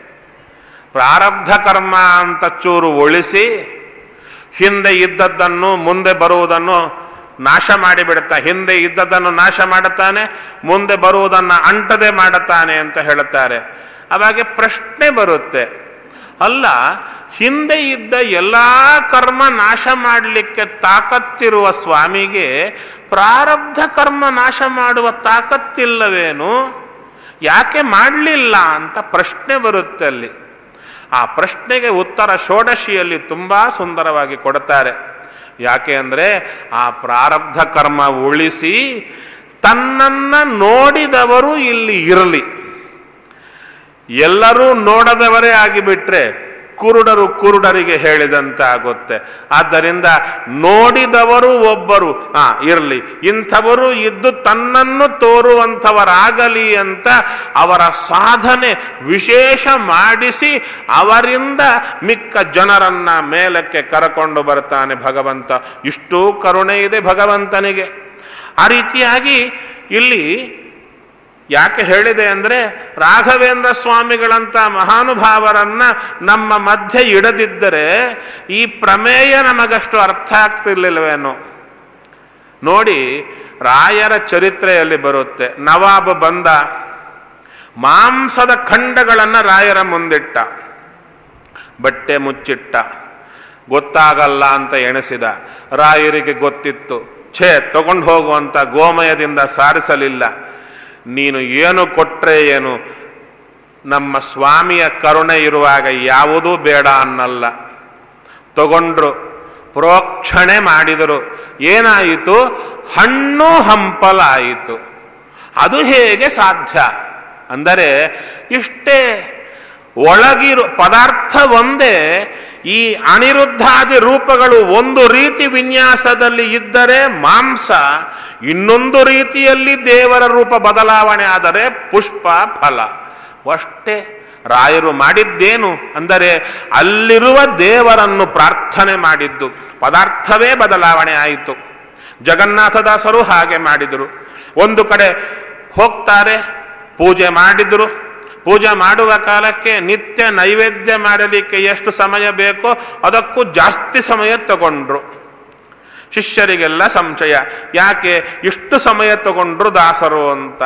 ಪ್ರಾರಬ್ಧ ಕರ್ಮ ಅಂತ ಚೂರು ಉಳಿಸಿ ಹಿಂದೆ ಇದ್ದದ್ದನ್ನು ಮುಂದೆ ಬರುವುದನ್ನು ನಾಶ ಮಾಡಿಬಿಡುತ್ತಾ ಹಿಂದೆ ಇದ್ದದ್ದನ್ನು ನಾಶ ಮಾಡುತ್ತಾನೆ ಮುಂದೆ ಬರುವುದನ್ನು ಅಂಟದೆ ಮಾಡುತ್ತಾನೆ ಅಂತ ಹೇಳುತ್ತಾರೆ ಅವಾಗ ಪ್ರಶ್ನೆ ಬರುತ್ತೆ ಅಲ್ಲ ಹಿಂದೆ ಇದ್ದ ಎಲ್ಲಾ ಕರ್ಮ ನಾಶ ಮಾಡಲಿಕ್ಕೆ ತಾಕತ್ತಿರುವ ಸ್ವಾಮಿಗೆ ಪ್ರಾರಬ್ಧ ಕರ್ಮ ನಾಶ ಮಾಡುವ ತಾಕತ್ತಿಲ್ಲವೇನು ಯಾಕೆ ಮಾಡಲಿಲ್ಲ ಅಂತ ಪ್ರಶ್ನೆ ಬರುತ್ತೆ ಅಲ್ಲಿ ಆ ಪ್ರಶ್ನೆಗೆ ಉತ್ತರ ಷೋಡಶಿಯಲ್ಲಿ ತುಂಬಾ ಸುಂದರವಾಗಿ ಕೊಡುತ್ತಾರೆ ಯಾಕೆ ಅಂದ್ರೆ ಆ ಪ್ರಾರಬ್ಧ ಕರ್ಮ ಉಳಿಸಿ ತನ್ನನ್ನ ನೋಡಿದವರು ಇಲ್ಲಿ ಇರಲಿ ಎಲ್ಲರೂ ನೋಡದವರೇ ಆಗಿಬಿಟ್ರೆ ಕುರುಡರು ಕುರುಡರಿಗೆ ಹೇಳಿದಂತೆ ಆಗುತ್ತೆ ಆದ್ದರಿಂದ ನೋಡಿದವರು ಒಬ್ಬರು ಆ ಇರಲಿ ಇಂಥವರು ಇದ್ದು ತನ್ನನ್ನು ತೋರುವಂಥವರಾಗಲಿ ಅಂತ ಅವರ ಸಾಧನೆ ವಿಶೇಷ ಮಾಡಿಸಿ ಅವರಿಂದ ಮಿಕ್ಕ ಜನರನ್ನ ಮೇಲಕ್ಕೆ ಕರಕೊಂಡು ಬರ್ತಾನೆ ಭಗವಂತ ಇಷ್ಟೂ ಕರುಣೆ ಇದೆ ಭಗವಂತನಿಗೆ ಆ ರೀತಿಯಾಗಿ ಇಲ್ಲಿ ಯಾಕೆ ಹೇಳಿದೆ ಅಂದ್ರೆ ರಾಘವೇಂದ್ರ ಸ್ವಾಮಿಗಳಂತ ಮಹಾನುಭಾವರನ್ನ ನಮ್ಮ ಮಧ್ಯೆ ಇಡದಿದ್ದರೆ ಈ ಪ್ರಮೇಯ ನಮಗಷ್ಟು ಅರ್ಥ ಆಗ್ತಿರ್ಲಿಲ್ವೇನೋ ನೋಡಿ ರಾಯರ ಚರಿತ್ರೆಯಲ್ಲಿ ಬರುತ್ತೆ ನವಾಬ್ ಬಂದ ಮಾಂಸದ ಖಂಡಗಳನ್ನ ರಾಯರ ಮುಂದಿಟ್ಟ ಬಟ್ಟೆ ಮುಚ್ಚಿಟ್ಟ ಗೊತ್ತಾಗಲ್ಲ ಅಂತ ಎಣಿಸಿದ ರಾಯರಿಗೆ ಗೊತ್ತಿತ್ತು ಛೇ ತಗೊಂಡು ಹೋಗುವಂತ ಗೋಮಯದಿಂದ ಸಾರಿಸಲಿಲ್ಲ ನೀನು ಏನು ಕೊಟ್ರೆ ಏನು ನಮ್ಮ ಸ್ವಾಮಿಯ ಕರುಣೆ ಇರುವಾಗ ಯಾವುದೂ ಬೇಡ ಅನ್ನಲ್ಲ ತಗೊಂಡ್ರು ಪ್ರೋಕ್ಷಣೆ ಮಾಡಿದರು ಏನಾಯಿತು ಹಣ್ಣು ಹಂಪಲಾಯಿತು ಅದು ಹೇಗೆ ಸಾಧ್ಯ ಅಂದರೆ ಇಷ್ಟೇ ಒಳಗಿರು ಪದಾರ್ಥ ಒಂದೇ ಈ ಅನಿರುದ್ಧಾದಿ ರೂಪಗಳು ಒಂದು ರೀತಿ ವಿನ್ಯಾಸದಲ್ಲಿ ಇದ್ದರೆ ಮಾಂಸ ಇನ್ನೊಂದು ರೀತಿಯಲ್ಲಿ ದೇವರ ರೂಪ ಬದಲಾವಣೆ ಆದರೆ ಪುಷ್ಪ ಫಲ ಅಷ್ಟೇ ರಾಯರು ಮಾಡಿದ್ದೇನು ಅಂದರೆ ಅಲ್ಲಿರುವ ದೇವರನ್ನು ಪ್ರಾರ್ಥನೆ ಮಾಡಿದ್ದು ಪದಾರ್ಥವೇ ಬದಲಾವಣೆ ಆಯಿತು ಜಗನ್ನಾಥದಾಸರು ಹಾಗೆ ಮಾಡಿದರು ಒಂದು ಕಡೆ ಹೋಗ್ತಾರೆ ಪೂಜೆ ಮಾಡಿದ್ರು ಪೂಜೆ ಮಾಡುವ ಕಾಲಕ್ಕೆ ನಿತ್ಯ ನೈವೇದ್ಯ ಮಾಡಲಿಕ್ಕೆ ಎಷ್ಟು ಸಮಯ ಬೇಕೋ ಅದಕ್ಕೂ ಜಾಸ್ತಿ ಸಮಯ ತಗೊಂಡ್ರು ಶಿಷ್ಯರಿಗೆಲ್ಲ ಸಂಶಯ ಯಾಕೆ ಇಷ್ಟು ಸಮಯ ತಗೊಂಡ್ರು ದಾಸರು ಅಂತ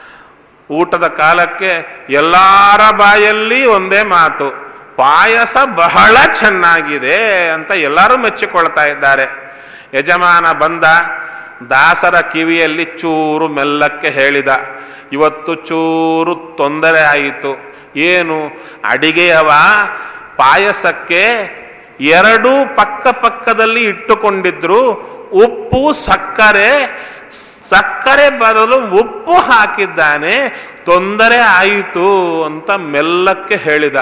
ಊಟದ ಕಾಲಕ್ಕೆ ಎಲ್ಲಾರ ಬಾಯಲ್ಲಿ ಒಂದೇ ಮಾತು ಪಾಯಸ ಬಹಳ ಚೆನ್ನಾಗಿದೆ ಅಂತ ಎಲ್ಲರೂ ಮೆಚ್ಚಿಕೊಳ್ತಾ ಇದ್ದಾರೆ ಯಜಮಾನ ಬಂದ ದಾಸರ ಕಿವಿಯಲ್ಲಿ ಚೂರು ಮೆಲ್ಲಕ್ಕೆ ಹೇಳಿದ ಇವತ್ತು ಚೂರು ತೊಂದರೆ ಆಯಿತು ಏನು ಅಡಿಗೆಯವ ಪಾಯಸಕ್ಕೆ ಎರಡೂ ಪಕ್ಕ ಪಕ್ಕದಲ್ಲಿ ಇಟ್ಟುಕೊಂಡಿದ್ರು ಉಪ್ಪು ಸಕ್ಕರೆ ಸಕ್ಕರೆ ಬದಲು ಉಪ್ಪು ಹಾಕಿದ್ದಾನೆ ತೊಂದರೆ ಆಯಿತು ಅಂತ ಮೆಲ್ಲಕ್ಕೆ ಹೇಳಿದ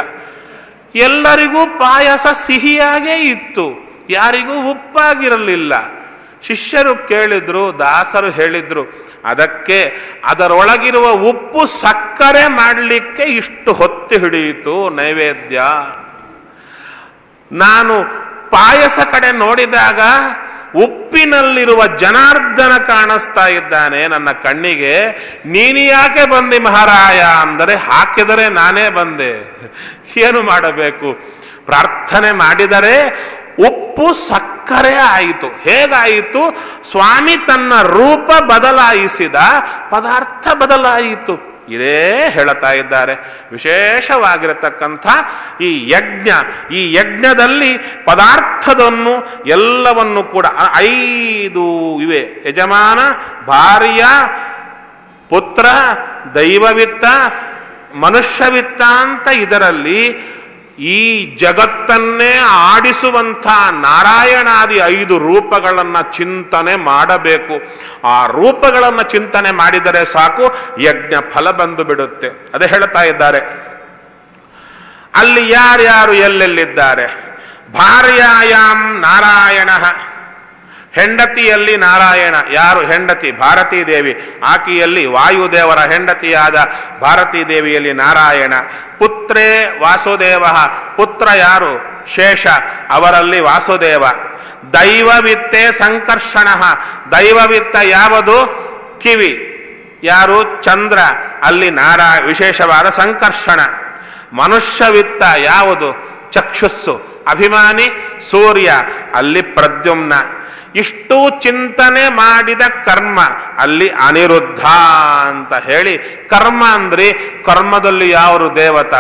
ಎಲ್ಲರಿಗೂ ಪಾಯಸ ಸಿಹಿಯಾಗೇ ಇತ್ತು ಯಾರಿಗೂ ಉಪ್ಪಾಗಿರಲಿಲ್ಲ ಶಿಷ್ಯರು ಕೇಳಿದ್ರು ದಾಸರು ಹೇಳಿದ್ರು ಅದಕ್ಕೆ ಅದರೊಳಗಿರುವ ಉಪ್ಪು ಸಕ್ಕರೆ ಮಾಡಲಿಕ್ಕೆ ಇಷ್ಟು ಹೊತ್ತು ಹಿಡಿಯಿತು ನೈವೇದ್ಯ ನಾನು ಪಾಯಸ ಕಡೆ ನೋಡಿದಾಗ ಉಪ್ಪಿನಲ್ಲಿರುವ ಜನಾರ್ದನ ಕಾಣಿಸ್ತಾ ಇದ್ದಾನೆ ನನ್ನ ಕಣ್ಣಿಗೆ ನೀನು ಯಾಕೆ ಬಂದಿ ಮಹಾರಾಯ ಅಂದರೆ ಹಾಕಿದರೆ ನಾನೇ ಬಂದೆ ಏನು ಮಾಡಬೇಕು ಪ್ರಾರ್ಥನೆ ಮಾಡಿದರೆ ಉಪ್ಪು ಸಕ್ಕರೆ ಆಯಿತು ಹೇಗಾಯಿತು ಸ್ವಾಮಿ ತನ್ನ ರೂಪ ಬದಲಾಯಿಸಿದ ಪದಾರ್ಥ ಬದಲಾಯಿತು ಇದೇ ಹೇಳುತ್ತಾ ಇದ್ದಾರೆ ವಿಶೇಷವಾಗಿರತಕ್ಕಂಥ ಈ ಯಜ್ಞ ಈ ಯಜ್ಞದಲ್ಲಿ ಪದಾರ್ಥದನ್ನು ಎಲ್ಲವನ್ನು ಕೂಡ ಐದು ಇವೆ ಯಜಮಾನ ಭಾರ್ಯ ಪುತ್ರ ದೈವವಿತ್ತ ಮನುಷ್ಯವಿತ್ತ ಅಂತ ಇದರಲ್ಲಿ ಈ ಜಗತ್ತನ್ನೇ ಆಡಿಸುವಂಥ ನಾರಾಯಣಾದಿ ಐದು ರೂಪಗಳನ್ನು ಚಿಂತನೆ ಮಾಡಬೇಕು ಆ ರೂಪಗಳನ್ನು ಚಿಂತನೆ ಮಾಡಿದರೆ ಸಾಕು ಯಜ್ಞ ಫಲ ಬಂದು ಬಿಡುತ್ತೆ ಅದೇ ಹೇಳ್ತಾ ಇದ್ದಾರೆ ಅಲ್ಲಿ ಯಾರ್ಯಾರು ಎಲ್ಲೆಲ್ಲಿದ್ದಾರೆ ಭಾರ್ಯಾಯಾಮ್ ನಾರಾಯಣ ಹೆಂಡತಿಯಲ್ಲಿ ನಾರಾಯಣ ಯಾರು ಹೆಂಡತಿ ಭಾರತೀ ದೇವಿ ಆಕೆಯಲ್ಲಿ ವಾಯುದೇವರ ಹೆಂಡತಿಯಾದ ಭಾರತೀ ದೇವಿಯಲ್ಲಿ ನಾರಾಯಣ ಪುತ್ರೇ ವಾಸುದೇವ ಪುತ್ರ ಯಾರು ಶೇಷ ಅವರಲ್ಲಿ ವಾಸುದೇವ ದೈವವಿತ್ತೆ ಸಂಕರ್ಷಣ ದೈವವಿತ್ತ ಯಾವುದು ಕಿವಿ ಯಾರು ಚಂದ್ರ ಅಲ್ಲಿ ನಾರಾ ವಿಶೇಷವಾದ ಸಂಕರ್ಷಣ ಮನುಷ್ಯವಿತ್ತ ಯಾವುದು ಚಕ್ಷುಸ್ಸು ಅಭಿಮಾನಿ ಸೂರ್ಯ ಅಲ್ಲಿ ಪ್ರದ್ಯುಮ್ನ ಇಷ್ಟು ಚಿಂತನೆ ಮಾಡಿದ ಕರ್ಮ ಅಲ್ಲಿ ಅನಿರುದ್ಧ ಅಂತ ಹೇಳಿ ಕರ್ಮ ಅಂದ್ರೆ ಕರ್ಮದಲ್ಲಿ ಯಾವರು ದೇವತ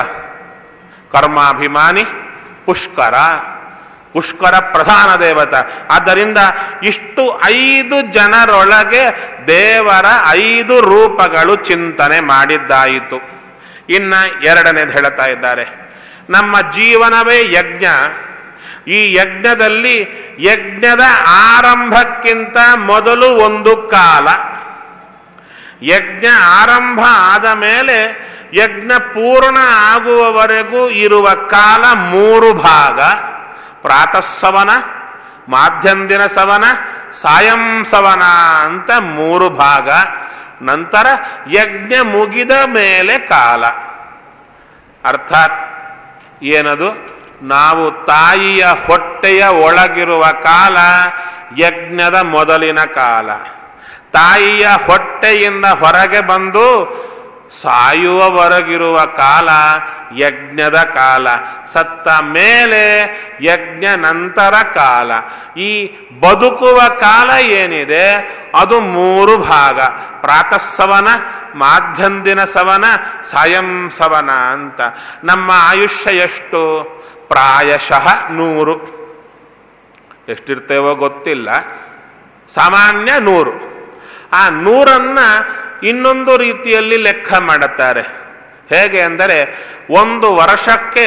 ಕರ್ಮಾಭಿಮಾನಿ ಪುಷ್ಕರ ಪುಷ್ಕರ ಪ್ರಧಾನ ದೇವತ ಆದ್ದರಿಂದ ಇಷ್ಟು ಐದು ಜನರೊಳಗೆ ದೇವರ ಐದು ರೂಪಗಳು ಚಿಂತನೆ ಮಾಡಿದ್ದಾಯಿತು ಇನ್ನ ಎರಡನೇದು ಹೇಳ್ತಾ ಇದ್ದಾರೆ ನಮ್ಮ ಜೀವನವೇ ಯಜ್ಞ ಈ ಯಜ್ಞದಲ್ಲಿ ಯಜ್ಞದ ಆರಂಭಕ್ಕಿಂತ ಮೊದಲು ಒಂದು ಕಾಲ ಯಜ್ಞ ಆರಂಭ ಆದ ಮೇಲೆ ಯಜ್ಞ ಪೂರ್ಣ ಆಗುವವರೆಗೂ ಇರುವ ಕಾಲ ಮೂರು ಭಾಗ ಪ್ರಾತಃಸವನ ಮಾಧ್ಯಂದಿನ ಸವನ ಸಾಯಂ ಸವನ ಅಂತ ಮೂರು ಭಾಗ ನಂತರ ಯಜ್ಞ ಮುಗಿದ ಮೇಲೆ ಕಾಲ ಅರ್ಥಾತ್ ಏನದು ನಾವು ತಾಯಿಯ ಹೊಟ್ಟೆಯ ಒಳಗಿರುವ ಕಾಲ ಯಜ್ಞದ ಮೊದಲಿನ ಕಾಲ ತಾಯಿಯ ಹೊಟ್ಟೆಯಿಂದ ಹೊರಗೆ ಬಂದು ಸಾಯುವವರೆಗಿರುವ ಕಾಲ ಯಜ್ಞದ ಕಾಲ ಸತ್ತ ಮೇಲೆ ಯಜ್ಞ ನಂತರ ಕಾಲ ಈ ಬದುಕುವ ಕಾಲ ಏನಿದೆ ಅದು ಮೂರು ಭಾಗ ಪ್ರಾತಃಸವನ ಮಾಧ್ಯಂದಿನ ಸವನ ಸಾಯಂ ಸವನ ಅಂತ ನಮ್ಮ ಆಯುಷ್ಯ ಎಷ್ಟು ಪ್ರಾಯಶಃ ನೂರು ಎಷ್ಟಿರ್ತೇವೋ ಗೊತ್ತಿಲ್ಲ ಸಾಮಾನ್ಯ ನೂರು ಆ ನೂರನ್ನ ಇನ್ನೊಂದು ರೀತಿಯಲ್ಲಿ ಲೆಕ್ಕ ಮಾಡುತ್ತಾರೆ ಹೇಗೆ ಅಂದರೆ ಒಂದು ವರ್ಷಕ್ಕೆ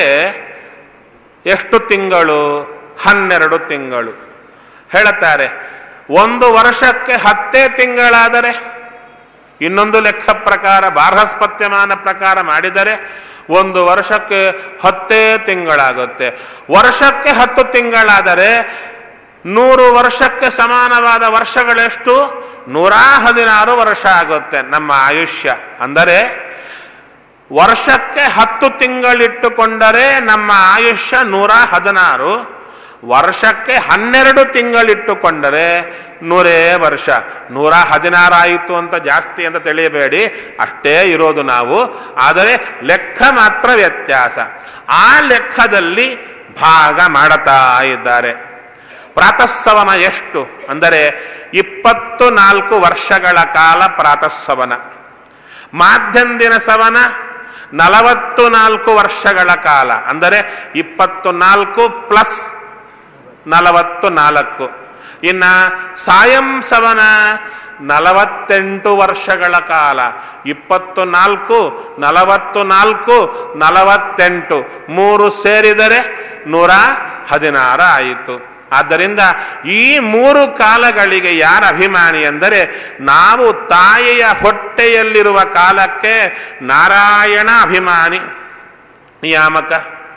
ಎಷ್ಟು ತಿಂಗಳು ಹನ್ನೆರಡು ತಿಂಗಳು ಹೇಳುತ್ತಾರೆ ಒಂದು ವರ್ಷಕ್ಕೆ ಹತ್ತೇ ತಿಂಗಳಾದರೆ ಇನ್ನೊಂದು ಲೆಕ್ಕ ಪ್ರಕಾರ ಬಾರ್ಹಸ್ಪತ್ಯಮಾನ ಪ್ರಕಾರ ಮಾಡಿದರೆ ಒಂದು ವರ್ಷಕ್ಕೆ ಹತ್ತೇ ತಿಂಗಳಾಗುತ್ತೆ ವರ್ಷಕ್ಕೆ ಹತ್ತು ತಿಂಗಳಾದರೆ ನೂರು ವರ್ಷಕ್ಕೆ ಸಮಾನವಾದ ವರ್ಷಗಳೆಷ್ಟು ನೂರ ಹದಿನಾರು ವರ್ಷ ಆಗುತ್ತೆ ನಮ್ಮ ಆಯುಷ್ಯ ಅಂದರೆ ವರ್ಷಕ್ಕೆ ಹತ್ತು ತಿಂಗಳಿಟ್ಟುಕೊಂಡರೆ ನಮ್ಮ ಆಯುಷ್ಯ ನೂರ ಹದಿನಾರು ವರ್ಷಕ್ಕೆ ಹನ್ನೆರಡು ತಿಂಗಳಿಟ್ಟುಕೊಂಡರೆ ನೂರೇ ವರ್ಷ ನೂರ ಹದಿನಾರಾಯಿತು ಅಂತ ಜಾಸ್ತಿ ಅಂತ ತಿಳಿಯಬೇಡಿ ಅಷ್ಟೇ ಇರೋದು ನಾವು ಆದರೆ ಲೆಕ್ಕ ಮಾತ್ರ ವ್ಯತ್ಯಾಸ ಆ ಲೆಕ್ಕದಲ್ಲಿ ಭಾಗ ಮಾಡುತ್ತಾ ಇದ್ದಾರೆ ಪ್ರಾತಃಸವನ ಎಷ್ಟು ಅಂದರೆ ಇಪ್ಪತ್ತು ನಾಲ್ಕು ವರ್ಷಗಳ ಕಾಲ ಪ್ರಾತಃಸವನ ಮಾಧ್ಯಂದಿನ ಸವನ ನಲವತ್ತು ನಾಲ್ಕು ವರ್ಷಗಳ ಕಾಲ ಅಂದರೆ ಇಪ್ಪತ್ತು ನಾಲ್ಕು ಪ್ಲಸ್ ನಲವತ್ತು ನಾಲ್ಕು ಇನ್ನ ಸಾಯಂ ಸವನ ನಲವತ್ತೆಂಟು ವರ್ಷಗಳ ಕಾಲ ಇಪ್ಪತ್ತು ನಾಲ್ಕು ನಲವತ್ತು ನಾಲ್ಕು ನಲವತ್ತೆಂಟು ಮೂರು ಸೇರಿದರೆ ನೂರ ಹದಿನಾರು ಆಯಿತು ಆದ್ದರಿಂದ ಈ ಮೂರು ಕಾಲಗಳಿಗೆ ಯಾರ ಅಭಿಮಾನಿ ಎಂದರೆ ನಾವು ತಾಯಿಯ ಹೊಟ್ಟೆಯಲ್ಲಿರುವ ಕಾಲಕ್ಕೆ ನಾರಾಯಣ ಅಭಿಮಾನಿ ನಿಯಾಮಕ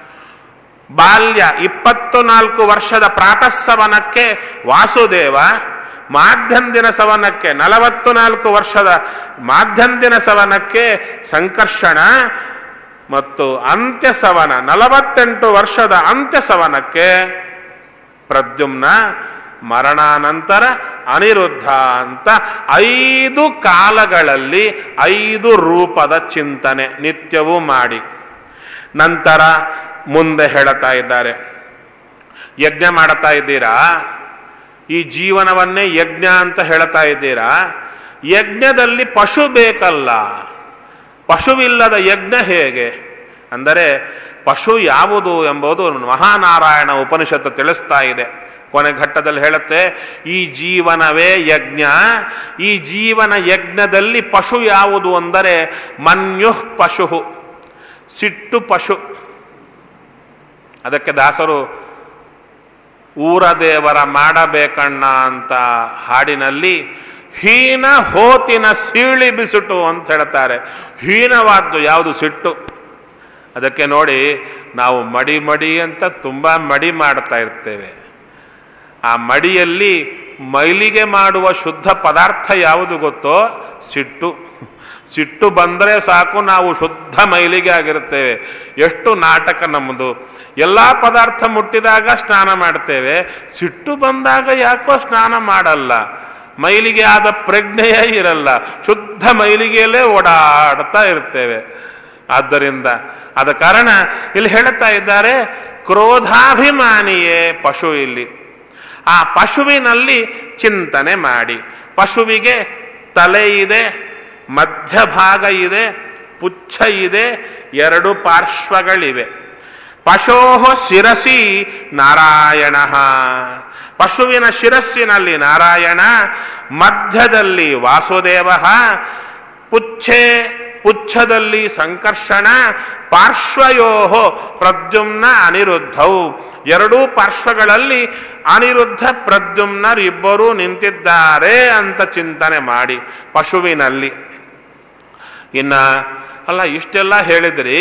ಬಾಲ್ಯ ಇಪ್ಪತ್ತು ನಾಲ್ಕು ವರ್ಷದ ಪ್ರಾತಃಸವನಕ್ಕೆ ವಾಸುದೇವ ಮಾಧ್ಯಂದಿನ ಸವನಕ್ಕೆ ನಲವತ್ತು ನಾಲ್ಕು ವರ್ಷದ ಮಾಧ್ಯಂದಿನ ಸವನಕ್ಕೆ ಸಂಕರ್ಷಣ ಮತ್ತು ಅಂತ್ಯ ಸವನ ನಲವತ್ತೆಂಟು ವರ್ಷದ ಅಂತ್ಯ ಸವನಕ್ಕೆ ಪ್ರದ್ಯುಮ್ನ ಮರಣಾನಂತರ ಅನಿರುದ್ಧ ಅಂತ ಐದು ಕಾಲಗಳಲ್ಲಿ ಐದು ರೂಪದ ಚಿಂತನೆ ನಿತ್ಯವೂ ಮಾಡಿ ನಂತರ ಮುಂದೆ ಹೇಳುತ್ತಾ ಇದ್ದಾರೆ ಯಜ್ಞ ಮಾಡುತ್ತಾ ಇದ್ದೀರಾ ಈ ಜೀವನವನ್ನೇ ಯಜ್ಞ ಅಂತ ಹೇಳ್ತಾ ಇದ್ದೀರಾ ಯಜ್ಞದಲ್ಲಿ ಪಶು ಬೇಕಲ್ಲ ಪಶುವಿಲ್ಲದ ಯಜ್ಞ ಹೇಗೆ ಅಂದರೆ ಪಶು ಯಾವುದು ಎಂಬುದು ಮಹಾನಾರಾಯಣ ಉಪನಿಷತ್ತು ತಿಳಿಸ್ತಾ ಇದೆ ಕೊನೆ ಘಟ್ಟದಲ್ಲಿ ಹೇಳುತ್ತೆ ಈ ಜೀವನವೇ ಯಜ್ಞ ಈ ಜೀವನ ಯಜ್ಞದಲ್ಲಿ ಪಶು ಯಾವುದು ಅಂದರೆ ಮನ್ಯುಃ ಪಶು ಸಿಟ್ಟು ಪಶು ಅದಕ್ಕೆ ದಾಸರು ಊರ ದೇವರ ಮಾಡಬೇಕಣ್ಣ ಅಂತ ಹಾಡಿನಲ್ಲಿ ಹೀನ ಹೋತಿನ ಸೀಳಿ ಬಿಸಿಟು ಅಂತ ಹೇಳ್ತಾರೆ ಹೀನವಾದ್ದು ಯಾವುದು ಸಿಟ್ಟು ಅದಕ್ಕೆ ನೋಡಿ ನಾವು ಮಡಿ ಮಡಿ ಅಂತ ತುಂಬಾ ಮಡಿ ಮಾಡ್ತಾ ಇರ್ತೇವೆ ಆ ಮಡಿಯಲ್ಲಿ ಮೈಲಿಗೆ ಮಾಡುವ ಶುದ್ಧ ಪದಾರ್ಥ ಯಾವುದು ಗೊತ್ತೋ ಸಿಟ್ಟು ಸಿಟ್ಟು ಬಂದರೆ ಸಾಕು ನಾವು ಶುದ್ಧ ಮೈಲಿಗೆ ಆಗಿರುತ್ತೇವೆ ಎಷ್ಟು ನಾಟಕ ನಮ್ಮದು ಎಲ್ಲ ಪದಾರ್ಥ ಮುಟ್ಟಿದಾಗ ಸ್ನಾನ ಮಾಡ್ತೇವೆ ಸಿಟ್ಟು ಬಂದಾಗ ಯಾಕೋ ಸ್ನಾನ ಮಾಡಲ್ಲ ಮೈಲಿಗೆ ಆದ ಪ್ರಜ್ಞೆಯೇ ಇರಲ್ಲ ಶುದ್ಧ ಮೈಲಿಗೆಯಲ್ಲೇ ಓಡಾಡ್ತಾ ಇರ್ತೇವೆ ಆದ್ದರಿಂದ ಆದ ಕಾರಣ ಇಲ್ಲಿ ಹೇಳುತ್ತಾ ಇದ್ದಾರೆ ಕ್ರೋಧಾಭಿಮಾನಿಯೇ ಪಶು ಇಲ್ಲಿ ಆ ಪಶುವಿನಲ್ಲಿ ಚಿಂತನೆ ಮಾಡಿ ಪಶುವಿಗೆ ತಲೆ ಇದೆ ಮಧ್ಯಭಾಗ ಇದೆ ಪುಚ್ಛ ಇದೆ ಎರಡು ಪಾರ್ಶ್ವಗಳಿವೆ ಪಶೋಹ ಶಿರಸಿ ನಾರಾಯಣ ಪಶುವಿನ ಶಿರಸ್ಸಿನಲ್ಲಿ ನಾರಾಯಣ ಮಧ್ಯದಲ್ಲಿ ವಾಸುದೇವ ಪುಚ್ಛೆ ಪುಚ್ಛದಲ್ಲಿ ಸಂಕರ್ಷಣ ಪಾರ್ಶ್ವಯೋ ಪ್ರದ್ಯುಮ್ನ ಅನಿರುದ್ಧವು ಎರಡೂ ಪಾರ್ಶ್ವಗಳಲ್ಲಿ ಅನಿರುದ್ಧ ಪ್ರದ್ಯುಮ್ನರಿಬ್ಬರೂ ನಿಂತಿದ್ದಾರೆ ಅಂತ ಚಿಂತನೆ ಮಾಡಿ ಪಶುವಿನಲ್ಲಿ ಇನ್ನ ಅಲ್ಲ ಇಷ್ಟೆಲ್ಲ ಹೇಳಿದ್ರಿ